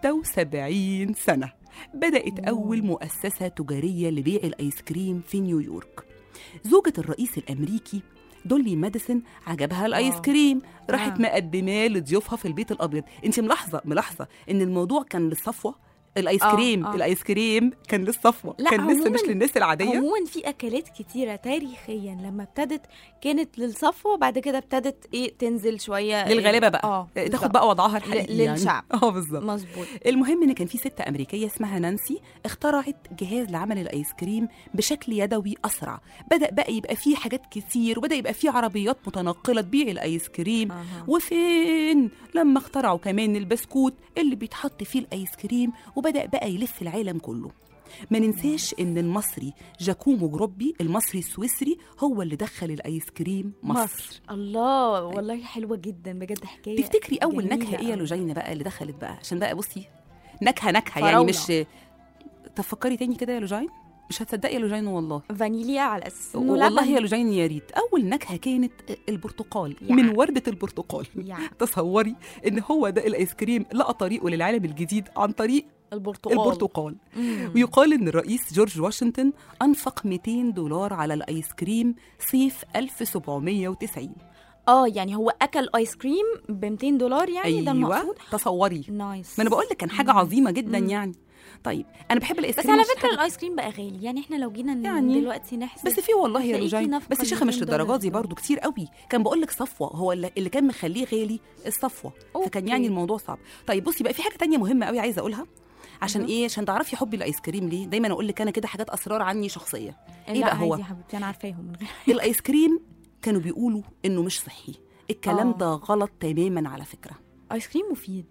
76 سنة بدأت أول مؤسسة تجارية لبيع الآيس كريم في نيويورك زوجة الرئيس الأمريكي دولي ماديسون عجبها الايس واو. كريم راحت آه. مقدماه لضيوفها في البيت الابيض انت ملاحظه ملاحظه ان الموضوع كان للصفوه الايس آه، كريم آه. الايس كريم كان للصفوه لا، كان لسه مش عموماً- للناس العاديه عموما في اكلات كتيره تاريخيا لما ابتدت كانت للصفوه وبعد كده ابتدت ايه تنزل شويه للغلابه بقى اه تاخد بالظبط. بقى وضعها الحقيقي ل- للشعب. يعني. اه بالظبط مظبوط المهم ان كان في ست امريكيه اسمها نانسي اخترعت جهاز لعمل الايس كريم بشكل يدوي اسرع بدا بقى يبقى فيه حاجات كتير وبدا يبقى فيه عربيات متنقله تبيع الايس كريم أها. وفين لما اخترعوا كمان البسكوت اللي بيتحط فيه الايس كريم وبدا بقى يلف العالم كله ما ننساش ان المصري جاكومو جروبي المصري السويسري هو اللي دخل الايس كريم مصر, مصر. الله والله حلوه جدا بجد حكايه تفتكري اول جميلة نكهه ايه يا أوي. لوجينا بقى اللي دخلت بقى عشان بقى بصي نكهه نكهه يعني فراولة. مش تفكري تاني كده يا لوجين مش هتصدقي يا لوجين والله فانيليا على اساس إنه والله لبن. يا لوجين يا ريت اول نكهه كانت البرتقال يا. من ورده البرتقال يا. تصوري ان هو ده الايس كريم لقى طريقه للعالم الجديد عن طريق البرتقال البرتقال مم. ويقال ان الرئيس جورج واشنطن انفق 200 دولار على الايس كريم صيف 1790 اه يعني هو اكل ايس كريم ب 200 دولار يعني ده ايوه المقصود تصوري نايس ما انا بقول لك كان حاجه عظيمه جدا يعني طيب انا بحب الايس بس كريم على مش فكره حاجة- الايس كريم بقى غالي يعني احنا لو جينا يعني. يعني دلوقتي نحسب بس في والله يا هتلاقيه في رجاي نفقة بس يا شيخه مش 200 للدرجات دولار. دي برضو كتير قوي كان بقول لك صفوه هو اللي اللي كان مخليه غالي الصفوه فكان أوكي. يعني الموضوع صعب طيب بصي بقى في حاجه تانية مهمه قوي عايزه اقولها عشان ايه عشان تعرفي حبي الايس كريم ليه دايما اقول لك انا كده حاجات اسرار عني شخصيه ايه لا بقى هو عادي يا حبيبتي انا عارفاهم من غير الايس كريم كانوا بيقولوا انه مش صحي الكلام آه. ده غلط تماما على فكره ايس كريم مفيد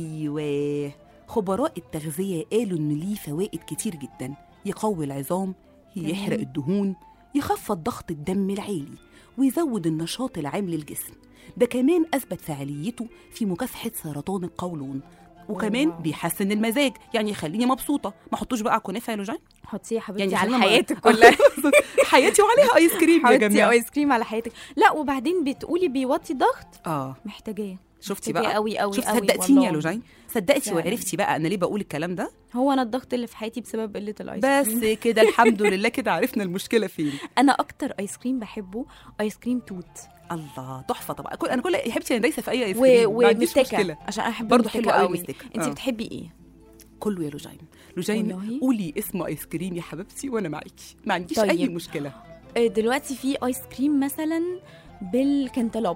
ايوه خبراء التغذيه قالوا ان ليه فوائد كتير جدا يقوي العظام يحرق الدهون يخفض ضغط الدم العالي ويزود النشاط العام للجسم ده كمان اثبت فعاليته في مكافحه سرطان القولون وكمان واو. بيحسن المزاج يعني يخليني مبسوطه ما احطوش بقى كنافه يا لوجين حطيه يا حبيبتي يعني على خلينا ما- حياتك كلها حياتي وعليها ايس كريم يا حطي جماعه ايس كريم على حياتك لا وبعدين بتقولي بيوطي ضغط اه محتاجاه شفتي محتاجاه بقى قوي قوي شفتي قوي صدقتيني يا والله. لوجين صدقتي فعلاً. وعرفتي بقى انا ليه بقول الكلام ده هو انا الضغط اللي في حياتي بسبب قله الايس بس كريم كده الحمد لله كده عرفنا المشكله فين انا اكتر ايس كريم بحبه ايس كريم توت الله تحفه طبعا كل انا كل يا حبيبتي انا دايسه في اي ايس و... كريم ما عنديش ومستكه مشكله عشان انا احب برضه المستكة حلوة قوي قوي المستكة. انت آه. بتحبي ايه كله يا لوجين لوجين والله؟ قولي اسم ايس كريم يا حبيبتي وانا معاكي ما عنديش طيب. اي مشكله آه، دلوقتي في ايس كريم مثلا بالكنتالوب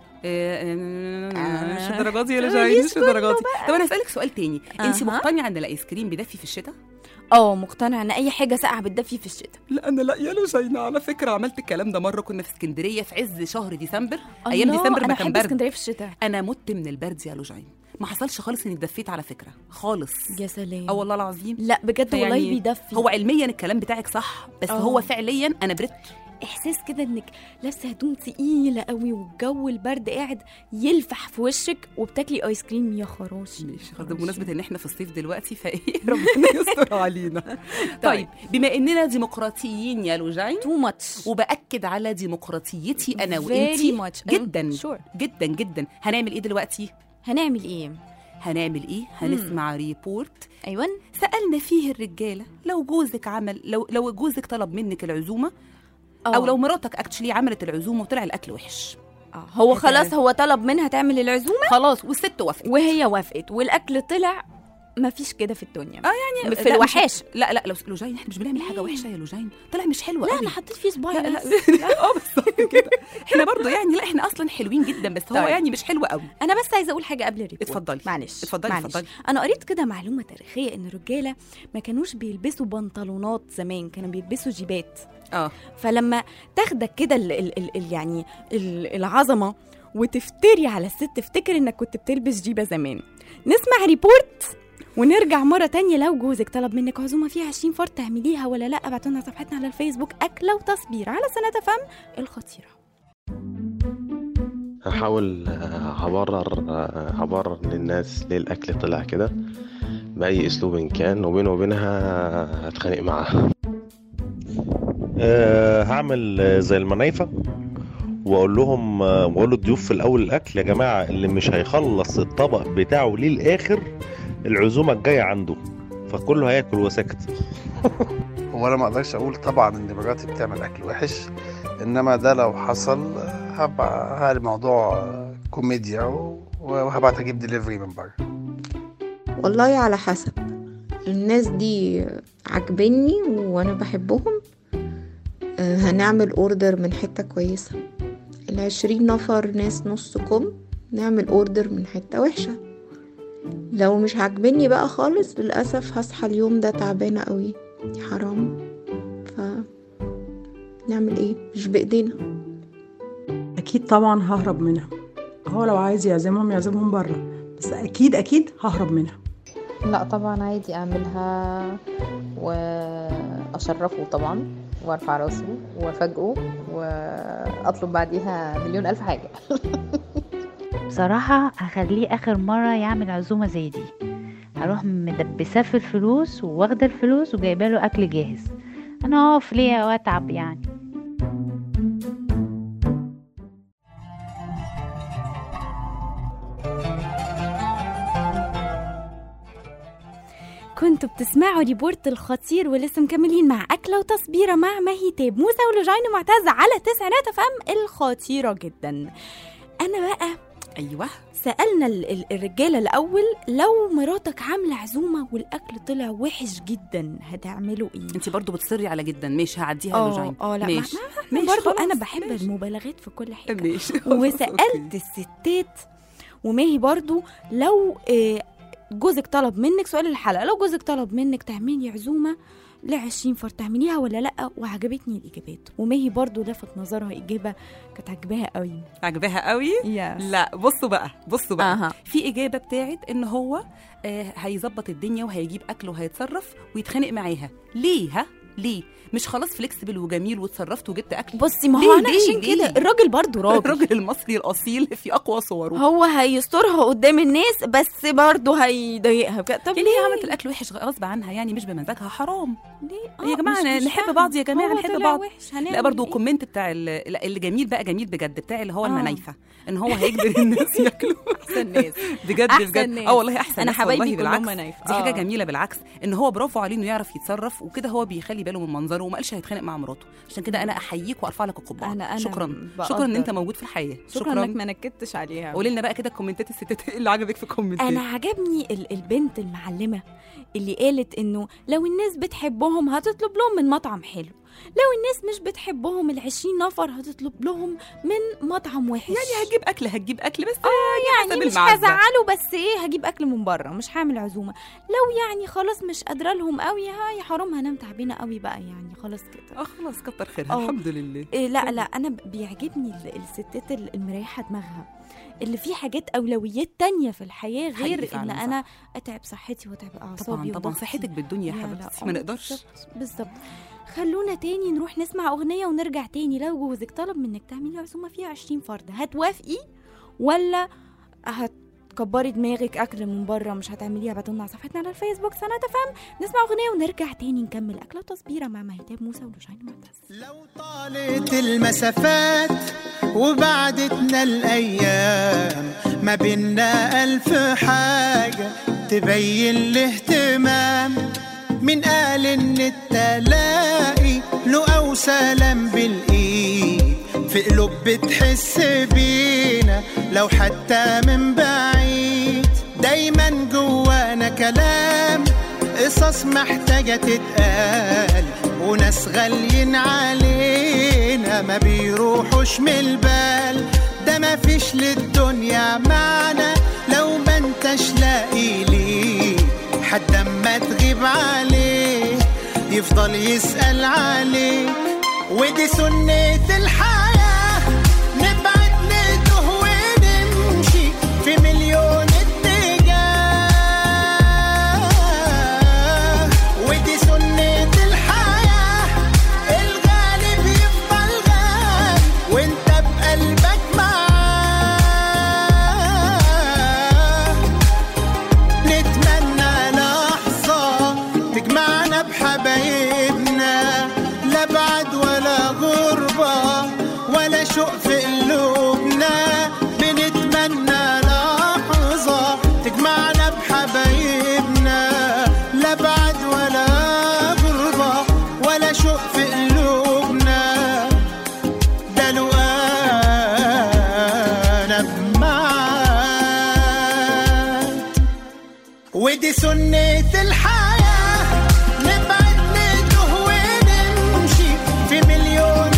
آه، آه. مش الدرجات دي يا ماليش لوجين مش كله الدرجات دي طب انا هسالك سؤال تاني انت أها. مقتنعه ان الايس كريم بيدفي في الشتاء اه مقتنعه ان اي حاجه ساقعه بتدفي في الشتاء لا انا لا يا لوجين على فكره عملت الكلام ده مره كنا في اسكندريه في عز شهر ديسمبر ايام الله، ديسمبر انا ما كان بحب برد اسكندريه في الشتاء انا مت من البرد يا لوجين ما حصلش خالص اني اتدفيت على فكره خالص يا سلام اه والله العظيم لا بجد والله فيعني بيدفي هو علميا الكلام بتاعك صح بس آه. هو فعليا انا بريت احساس كده انك لابسه هدوم تقيله قوي والجو البرد قاعد يلفح في وشك وبتاكلي ايس كريم يا خراشي ماشي خلاص بمناسبه ان احنا في الصيف دلوقتي فايه ربنا يستر علينا طيب بما اننا ديمقراطيين يا لوجين تو ماتش وباكد على ديمقراطيتي انا Very وانتي much. جدا Sure. جدا جدا هنعمل ايه دلوقتي هنعمل ايه هنعمل ايه هنسمع ريبورت ايوه سالنا فيه الرجاله لو جوزك عمل لو لو جوزك طلب منك العزومه او آه. لو مراتك اكشلي عملت العزومه وطلع الاكل وحش آه. هو هت- خلاص هو طلب منها تعمل العزومه خلاص والست وافقت وهي وافقت والاكل طلع ما فيش كده في الدنيا اه يعني في لا، الوحاش مش لا لا لو لوجين احنا مش بنعمل حاجه وحشه يا لوجين طلع مش حلوه لا قوي. انا حطيت فيه صباعي لا لا بس. اه بالظبط كده احنا برضو يعني لا احنا اصلا حلوين جدا بس هو طيب. يعني مش حلو قوي انا بس عايزه اقول حاجه قبل الريبورت اتفضلي. معلش اتفضلي، معلش. اتفضلي. انا قريت كده معلومه تاريخيه ان الرجاله ما كانوش بيلبسوا بنطلونات زمان كانوا بيلبسوا جيبات اه فلما تاخدك كده ال ال ال ال يعني ال العظمه وتفتري على الست تفتكر انك كنت بتلبس جيبه زمان نسمع ريبورت ونرجع مرة تانية لو جوزك طلب منك عزومة فيها 20 فرد تعمليها ولا لا ابعتوا لنا صفحتنا على الفيسبوك أكلة وتصبير على سنة فم الخطيرة هحاول آه، هبرر آه، هبرر للناس ليه الأكل طلع كده بأي أسلوب إن كان وبينه وبينها هتخانق معاها أه هعمل آه، زي المنايفة واقول لهم آه، واقول للضيوف في الاول الاكل يا جماعه اللي مش هيخلص الطبق بتاعه للاخر العزومه الجايه عنده فكله هياكل وساكت هو انا ما اقدرش اقول طبعا ان مراتي بتعمل اكل وحش انما ده لو حصل هبقى هذا الموضوع كوميديا و- وهبعت اجيب دليفري من بره والله على حسب الناس دي عاجبني وانا بحبهم آه، هنعمل اوردر من حتة كويسة العشرين نفر ناس نص كم نعمل اوردر من حتة وحشة لو مش عاجبني بقى خالص للأسف هصحى اليوم ده تعبانة قوي حرام ف نعمل ايه مش بإيدينا اكيد طبعا ههرب منها هو لو عايز يعزمهم يعزمهم بره بس اكيد اكيد ههرب منها لا طبعا عادي اعملها واشرفه طبعا وارفع راسه وافاجئه واطلب بعديها مليون الف حاجه بصراحة هخليه آخر مرة يعمل عزومة زي دي هروح مدبساه في الفلوس وواخدة الفلوس وجايبه له أكل جاهز أنا أقف ليه وأتعب يعني كنتوا بتسمعوا ريبورت الخطير ولسه مكملين مع أكلة وتصبيرة مع مهيتاب موسى ولوجين ومعتز على تسعينات فم الخطيرة جدا أنا بقى ايوه سألنا ال- ال- الرجالة الأول لو مراتك عاملة عزومة والأكل طلع وحش جدا هتعملوا إيه؟ انت برضو بتصري على جدا مش هعديها يا اه لوجين اه لا ما- ماشي ما- ماشي برضو انا خلاص، بحب ماشي. المبالغات في كل حاجه ماشي وسالت الستات وماهي برضو لو آه، جوزك طلب منك سؤال الحلقه لو جوزك طلب منك تعملي عزومه ل 20 فرد تعمليها ولا لا وعجبتني الاجابات وماهي برضو لفت نظرها اجابه كانت عجباها قوي عجباها قوي Yes. لا بصوا بقى بصوا بقى أها. في اجابه بتاعت ان هو آه هيظبط الدنيا وهيجيب اكل وهيتصرف ويتخانق معاها ليه ها ليه مش خلاص فليكسبل وجميل وتصرفت وجبت اكل بصي ما ليه؟ هو انا ليه؟ عشان ليه؟ كده الراجل برضو راجل الراجل المصري الاصيل في اقوى صوره هو هيسترها قدام الناس بس برضه هيضايقها بجد. طب يعني هي عملت الاكل وحش غصب عنها يعني مش بمزاجها حرام ليه يا جماعه مش- مش نحب فاهمة. بعض يا جماعه هو نحب طلع بعض وحش، هنعمل لا برضو إيه؟ الكومنت بتاع ال- لا، اللي جميل بقى جميل بجد بتاع اللي هو آه. المنايفه ان هو هيجبر الناس ياكلوا احسن ناس بجد أحسن بجد ناس. اه والله احسن أنا ناس حبايبي والله كلهم بالعكس منايفة. دي حاجه آه. جميله بالعكس ان هو برافو عليه انه يعرف يتصرف وكده هو بيخلي باله من منظره وما قالش هيتخانق مع مراته عشان كده انا احييك وارفع لك القبعه أنا- أنا شكرا بقدر. شكرا ان انت موجود في الحياه شكرا انك ما نكدتش عليها قولي لنا بقى كده كومنتات الستات ايه اللي عجبك في الكومنتات انا عجبني ال- البنت المعلمه اللي قالت انه لو الناس بتحبهم هتطلب لهم من مطعم حلو لو الناس مش بتحبهم العشرين نفر هتطلب لهم من مطعم وحش يعني هتجيب اكل هتجيب اكل بس اه يعني حسب مش المعزة. هزعله بس ايه هجيب اكل من بره مش هعمل عزومه لو يعني خلاص مش قادره لهم قوي هاي حرام هنام تعبانه قوي بقى يعني خلاص كده اه خلاص كتر خيرها آه. الحمد لله إيه لا لا انا ب- بيعجبني ال- الستات ال- المريحه دماغها اللي في حاجات اولويات تانية في الحياه حقيقي غير ان فعلاً، صح. انا اتعب صحتي واتعب اعصابي طبعا طبعا وضغطي. صحتك بالدنيا يا لا، حبيبتي لا، ما آه، نقدرش بالظبط بالظبط خلونا تاني نروح نسمع اغنيه ونرجع تاني لو جوزك طلب منك تعملي عزومه فيها 20 فرد هتوافقي ولا هتكبري دماغك اكل من بره مش هتعمليها بعتولنا على صفحتنا على الفيسبوك سنة فهم نسمع اغنيه ونرجع تاني نكمل اكله وتصبيره مع مهتاب موسى ولوجين معتز طالت المسافات وبعدتنا الأيام ما بينا ألف حاجة تبين الاهتمام من قال إن التلاقي له أو سلام بالإيد في قلوب بتحس بينا لو حتى من بعيد دايما جوانا كلام قصص محتاجة تتقال وناس غاليين علينا ما بيروحوش من البال ده ما فيش للدنيا معنى لو ما انتش لاقي ليه حد اما تغيب عليه يفضل يسأل عليك ودي سنة الحياة نبعد نتوه ونمشي في مليون اتجاه ودي سنة الحياة الغالب يفضل غالي وانت بقلبك معاه نتمنى لحظة تجمعنا بحبايبنا لا بعد ولا غربة ولا شوق في قلوبنا بنتمنى لحظة تجمعنا بحبايبنا لا بعد ولا غربة ولا شوق في قلوبنا ده لو أنا بمعاك ودي سنة الحياة نبعد نتوه ونمشي في مليون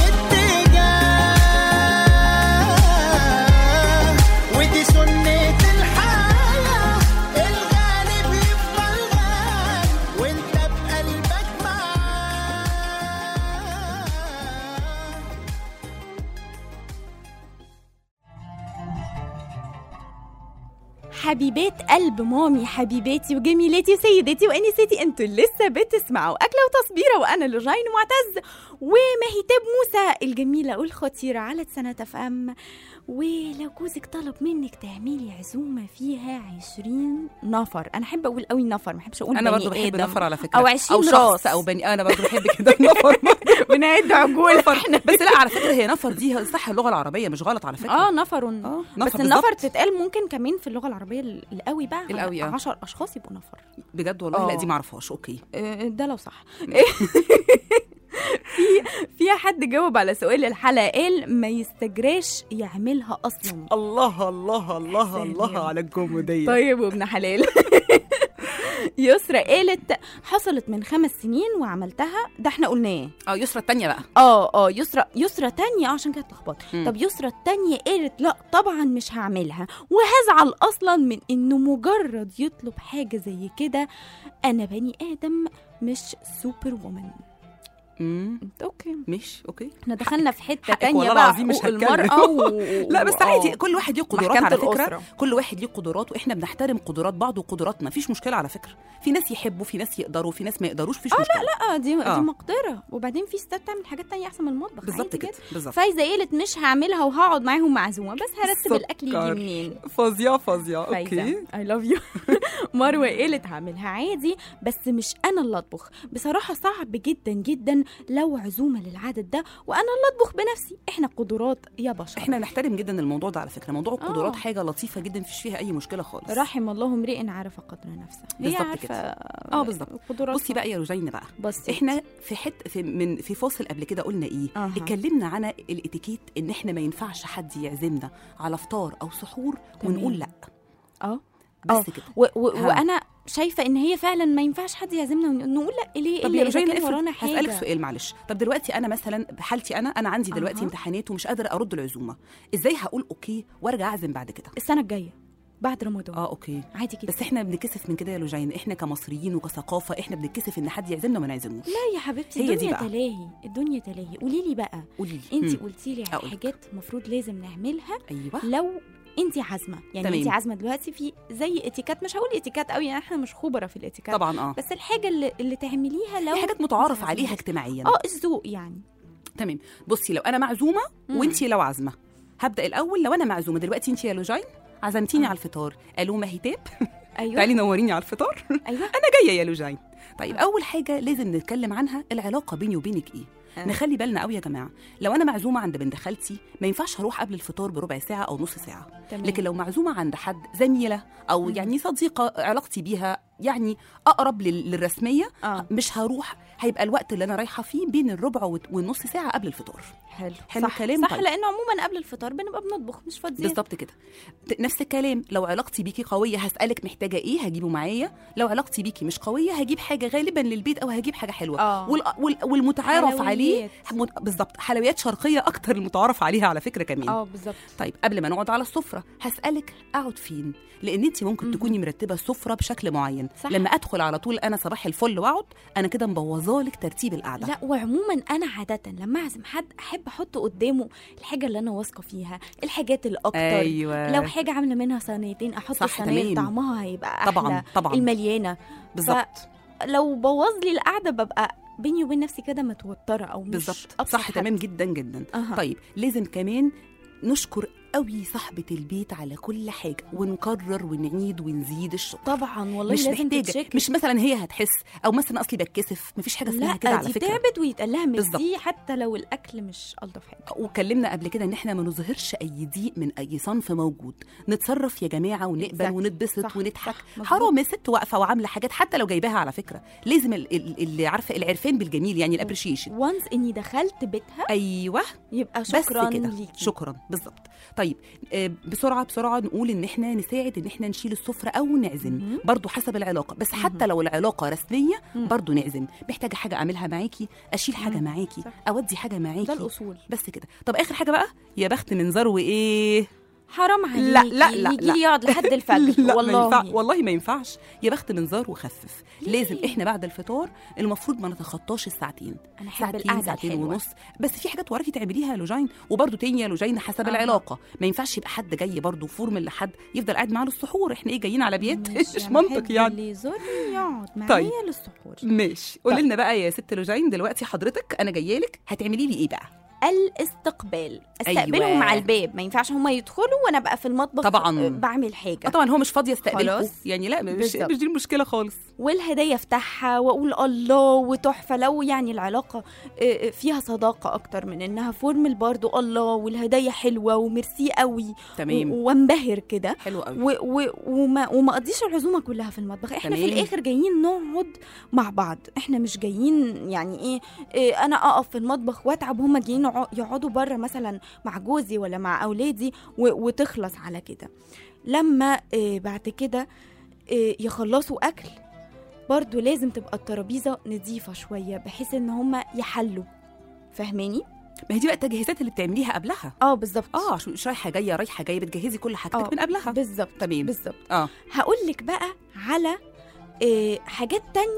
اتجاه ودي سنة الحياة الغالب يفضل غالي وانت بقلبك حبيبات قلب مامي حبيباتي وجميلاتي وسيداتي وانساتي انتوا لسه بتسمعوا اكله وتصبيره وانا لوجين معتز ومهتاب موسى الجميله والخطيره على سنه اف ام ولو جوزك طلب منك تعملي عزومه فيها 20 نفر انا احب اقول قوي نفر ما احبش اقول انا بني برضو بحب آدم. نفر على فكره او 20 او شخص راس او بني انا برضو بحب كده نفر بنعد عجول نفر بس لا على فكره هي نفر دي صح اللغه العربيه مش غلط على فكره اه نفر اه بس نفر النفر بالظبط. تتقال ممكن كمان في اللغه العربيه ال- القوي بقى القوي، اه. 10 اشخاص يبقوا نفر بجد والله لا آه. دي ما اعرفهاش اوكي آه، ده لو صح في في حد جاوب على سؤال الحلقه قال ما يستجراش يعملها اصلا الله الله الله الله على الجموديه طيب وابن حلال يسرا قالت حصلت من خمس سنين وعملتها ده احنا قلناه اه يسرا التانية بقى اه اه يسرا يسرا تانية اه عشان كده اتلخبطت مم. طب يسرا التانية قالت لا طبعا مش هعملها وهزعل اصلا من انه مجرد يطلب حاجة زي كده انا بني ادم مش سوبر وومن امم اوكي ماشي اوكي احنا دخلنا في حته حقك تانية والله بقى العظيم مش حقوق هتكلم. المرأة و... لا بس و- عادي آه. كل واحد ليه قدرات محكمة على فكره الأسرة. كل واحد ليه قدرات واحنا بنحترم قدرات بعض وقدراتنا مفيش مشكله على فكره في ناس يحبوا في ناس يقدروا في ناس ما يقدروش مفيش اه مشكله لا لا دي آه. دي مقدره وبعدين في ستات تعمل حاجات تانية احسن من المطبخ بالظبط عادي كده جدا. بالظبط فايزه قالت مش هعملها وهقعد معاهم معزومه بس هرتب الاكل يجي سكر. منين فظيعه فظيعه فايزه اوكي اي لاف يو مروه قالت هعملها عادي بس مش انا اللي اطبخ بصراحه صعب جدا جدا لو عزومه للعدد ده وانا اللي اطبخ بنفسي احنا قدرات يا بشر احنا نحترم جدا الموضوع ده على فكره موضوع القدرات آه. حاجه لطيفه جدا مفيش فيها اي مشكله خالص رحم الله امرئ عرف قدر نفسه هي بالظبط عارفة كده اه بالظبط قدراتها. بصي بقى يا رجينا بقى بس احنا في حت في من في فاصل قبل كده قلنا ايه أها. اتكلمنا عن الاتيكيت ان احنا ما ينفعش حد يعزمنا على فطار او سحور تمام. ونقول لا اه بس كده و- و- ها. وانا شايفه ان هي فعلا ما ينفعش حد يعزمنا ونقول لا ليه طب الا يا اذا رجينا كان افرض ورانا حاجه هسألك سؤال معلش طب دلوقتي انا مثلا بحالتي انا انا عندي دلوقتي أها. امتحانات ومش قادره ارد العزومه ازاي هقول اوكي وارجع اعزم بعد كده السنه الجايه بعد رمضان اه اوكي عادي كده بس احنا بنتكسف من كده يا لوجين احنا كمصريين وكثقافه احنا بنتكسف ان حد يعزمنا وما نعزموش لا يا حبيبتي هي دي الدنيا بقى. تلاهي الدنيا تلاهي قولي لي بقى قولي لي انت مم. قلتي لي على أقولك. حاجات المفروض لازم نعملها ايوه لو انت عازمه يعني تمام. انت عازمه دلوقتي في زي اتيكات مش هقول اتيكات قوي يعني احنا مش خبره في الاتيكات طبعا اه بس الحاجه اللي, اللي تعمليها لو في حاجات انت متعارف عازمة. عليها اجتماعيا اه الذوق يعني تمام بصي لو انا معزومه مم. وانتي لو عازمه هبدا الاول لو انا معزومه دلوقتي انتي يا لوجين عزمتيني على الفطار قالوا ما هتاب ايوه تعالي نوريني على الفطار ايوه انا جايه يا لوجين طيب اول حاجه لازم نتكلم عنها العلاقه بيني وبينك ايه آه. نخلي بالنا قوي يا جماعه لو انا معزومه عند بنت خالتي ما ينفعش هروح قبل الفطار بربع ساعه او نص ساعه تمام. لكن لو معزومه عند حد زميله او يعني صديقه علاقتي بيها يعني اقرب لل- للرسميه اه مش هروح هيبقى الوقت اللي انا رايحه فيه بين الربع والت- والنص ساعه قبل الفطار حلو حلو صح الكلام؟ صح طيب. لانه عموما قبل الفطار بنبقى بنطبخ مش فاضيين بالظبط كده ت- نفس الكلام لو علاقتي بيكي قويه هسالك محتاجه ايه هجيبه معايا لو علاقتي بيكي مش قويه هجيب حاجه غالبا للبيت او هجيب حاجه حلوه آه. وال... وال... والمتعارف عليه حلويات. مت- بالظبط حلويات شرقيه اكتر المتعارف عليها على فكره كمان اه بالظبط طيب قبل ما نقعد على السفره هسالك اقعد فين لان انت ممكن تكوني مرتبه السفره بشكل معين صح. لما ادخل على طول انا صباح الفل واقعد انا كده مبوظالك ترتيب القعده لا وعموما انا عاده لما اعزم حد احب احط قدامه الحاجه اللي انا واثقه فيها الحاجات الاكتر أيوة. لو حاجه عامله منها صينيتين احط صح، الصينيه تمام. طعمها هيبقى احلى طبعاً، طبعاً. المليانه بالظبط لو بوظ لي القعده ببقى بيني وبين نفسي كده متوتره او مش بالظبط أبسط صح حد. تمام جدا جدا أها. طيب لازم كمان نشكر قوي صاحبة البيت على كل حاجة ونكرر ونعيد ونزيد الشكر طبعا والله مش لازم محتاجة تتشكر. مش مثلا هي هتحس أو مثلا أصلي بتكسف مفيش حاجة اسمها لا كده على دي فكرة تعبت ويتقال لها بالظبط. ميرسي حتى لو الاكل مش الطف حاجه واتكلمنا قبل كده ان احنا ما نظهرش اي ضيق من اي صنف موجود نتصرف يا جماعه ونقبل Exactly. ونتبسط صح، ونضحك صح، مظبوط. حرام الست واقفه وعامله حاجات حتى لو جايباها على فكره لازم ال- ال- اللي عارفه العرفان بالجميل يعني الابريشيشن وانس اني دخلت بيتها ايوه يبقى شكرا بس كده ليكي شكرا بالظبط طيب آه، بسرعه بسرعه نقول ان احنا نساعد ان احنا نشيل السفره او نعزم مهم. برضو حسب العلاقه بس حتى لو العلاقه رسميه مم. برضو نعزم محتاجه حاجه اعملها معاكي اشيل حاجه مم. معاكي صح. اودي حاجه معاكي ده الاصول بس كده طب اخر حاجه بقى يا بخت من زرو ايه حرام عليكي لا لا لا يجي لا. لي يقعد لحد الفجر لا والله ما ينفع والله ما ينفعش يا بخت من زار وخفف لازم احنا بعد الفطار المفروض ما نتخطاش الساعتين انا احب ساعتين القعده ساعتين الحلوه ونص بس في حاجات وراكي تعمليها يا لوجين وبرده تاني يا لوجين حسب آه. العلاقه ما ينفعش يبقى حد جاي برده فور من لحد يفضل قاعد معانا السحور احنا ايه جايين على بيت ماشي، مش أنا منطق أحب يعني اللي يزورني يقعد معايا طيب. للسحور ماشي قولي طيب. لنا بقى يا ست لوجين دلوقتي حضرتك انا جايه لك هتعملي لي ايه بقى الاستقبال استقبلهم أيوة. على الباب ما ينفعش هم يدخلوا وانا بقى في المطبخ طبعاً. آه، بعمل حاجه آه طبعا هو مش فاضيه استقبلكم خلاص. يعني لا مش بالظبط. مش دي المشكله خالص والهدايا افتحها واقول الله وتحفه لو يعني العلاقه آه، آه، فيها صداقه اكتر من انها فورمال برضو الله والهدايا حلوه وميرسي قوي تمام. و- وانبهر كده حلو قوي و و وما وما اقضيش العزومه كلها في المطبخ احنا في تمام. الاخر جايين نقعد مع بعض احنا مش جايين يعني ايه, إيه انا اقف في المطبخ واتعب هما جايين يقع- يقعدوا بره مثلا مع جوزي ولا مع اولادي و وتخلص على كده لما إيه بعد كده إيه يخلصوا اكل برضو لازم تبقى الترابيزه نظيفه شويه بحيث ان هما يحلوا فاهماني ما هي دي بقى التجهيزات اللي بتعمليها قبلها اه بالظبط اه عشان مش رايحه جايه رايحه جايه بتجهزي كل حاجتك آه، من قبلها بالظبط تمام بالظبط اه هقول لك بقى على إيه حاجات تانية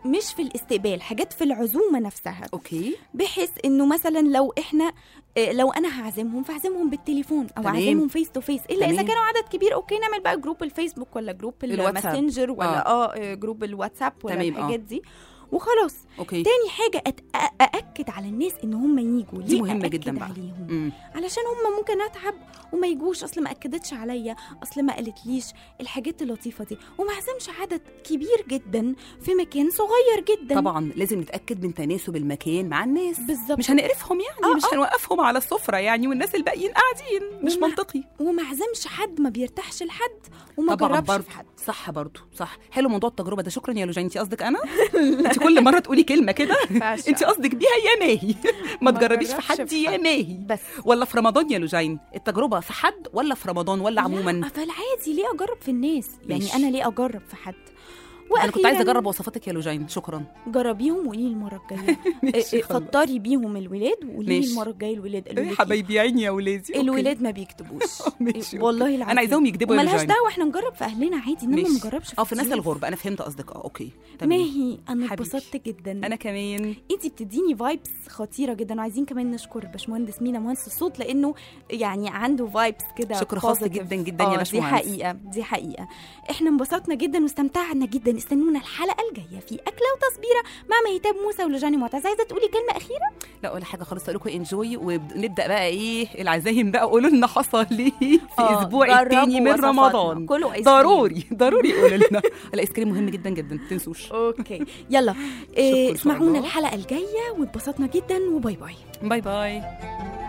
مش في الاستقبال حاجات في العزومه نفسها اوكي بحيث انه مثلا لو احنا آه، لو انا هعزمهم فاعزمهم بالتليفون او تمام. اعزمهم فيس تو فيس الا اذا تمام. كانوا عدد كبير اوكي نعمل بقى جروب الفيسبوك ولا جروب الواتساب. الماسنجر ولا آه. اه, آه جروب الواتساب ولا تمام، آه. الحاجات دي وخلاص اوكي تاني حاجه أت... أ- ااكد على الناس ان هم يجوا دي ليه مهمه أأكد جدا بقى عليهم مم. علشان هم ممكن اتعب وما يجوش اصل ما اكدتش عليا اصل ما قالتليش الحاجات اللطيفه دي وما اعزمش عدد كبير جدا في مكان صغير جدا طبعا لازم نتاكد من تناسب المكان مع الناس بالظبط مش هنقرفهم يعني آه، مش آه. هنوقفهم على السفره يعني والناس الباقيين قاعدين مش وما- منطقي وما اعزمش حد ما بيرتاحش لحد وما طبعا جربش برضه في حد صح برضه صح حلو موضوع التجربه ده شكرا يا لوجين انت قصدك انا انت كل مره تقولي كلمه كده ينفعش. انت قصدك بيها يا ماهي ما ما تجربيش في جربش حد في يا حد. ماهي بس ولا في رمضان يا لوجين التجربه في حد ولا في رمضان ولا عموما لا فالعادي ليه اجرب في الناس يعني ماشي. انا ليه اجرب في حد انا كنت عايزه وأخيراً اجرب وصفاتك يا لوجين شكرا جربيهم وقولي لي المره الجايه ماشي، إيه، خلاص. فطري بيهم الولاد وقولي لي ماشي. المره الجايه الولاد قالوا إيه لك حبايبي عيني يا ولادي إيه. أوكي. الولاد ما بيكتبوش ماشي، إيه، والله أوكي. العظيم انا عايزاهم يكدبوا يا ملهاش لوجين دعوه احنا نجرب في اهلنا عادي انما ما ماشي. نجربش اه في الناس الضيوف. الغربة انا فهمت قصدك اه اوكي تمام ماهي انا حبيبي. اتبسطت جدا انا كمان انتي بتديني فايبس خطيره جدا وعايزين كمان نشكر باشمهندس مينا مهندس الصوت لانه يعني عنده فايبس كده شكر خاص positive. جدا جدا يا آه، دي باشمهندس. حقيقه دي حقيقه احنا انبسطنا جدا واستمتعنا جدا استنونا الحلقه الجايه في اكله وتصبيره مع مهتاب موسى ولجاني معتز عايزه تقولي كلمه اخيره لا ولا حاجه خالص اقول لكم انجوي ونبدا بقى ايه العزايم بقى قولوا لنا حصل ليه في آه، اسبوع جربوا التاني من وصفاتنا. رمضان كلوا آيس كريم. ضروري ضروري قولوا لنا الايس كريم مهم جدا جدا ما تنسوش اوكي يلا إيه شكراً، إن شاء اسمعونا الله. الحلقه الجايه واتبسطنا جدا وباي باي باي باي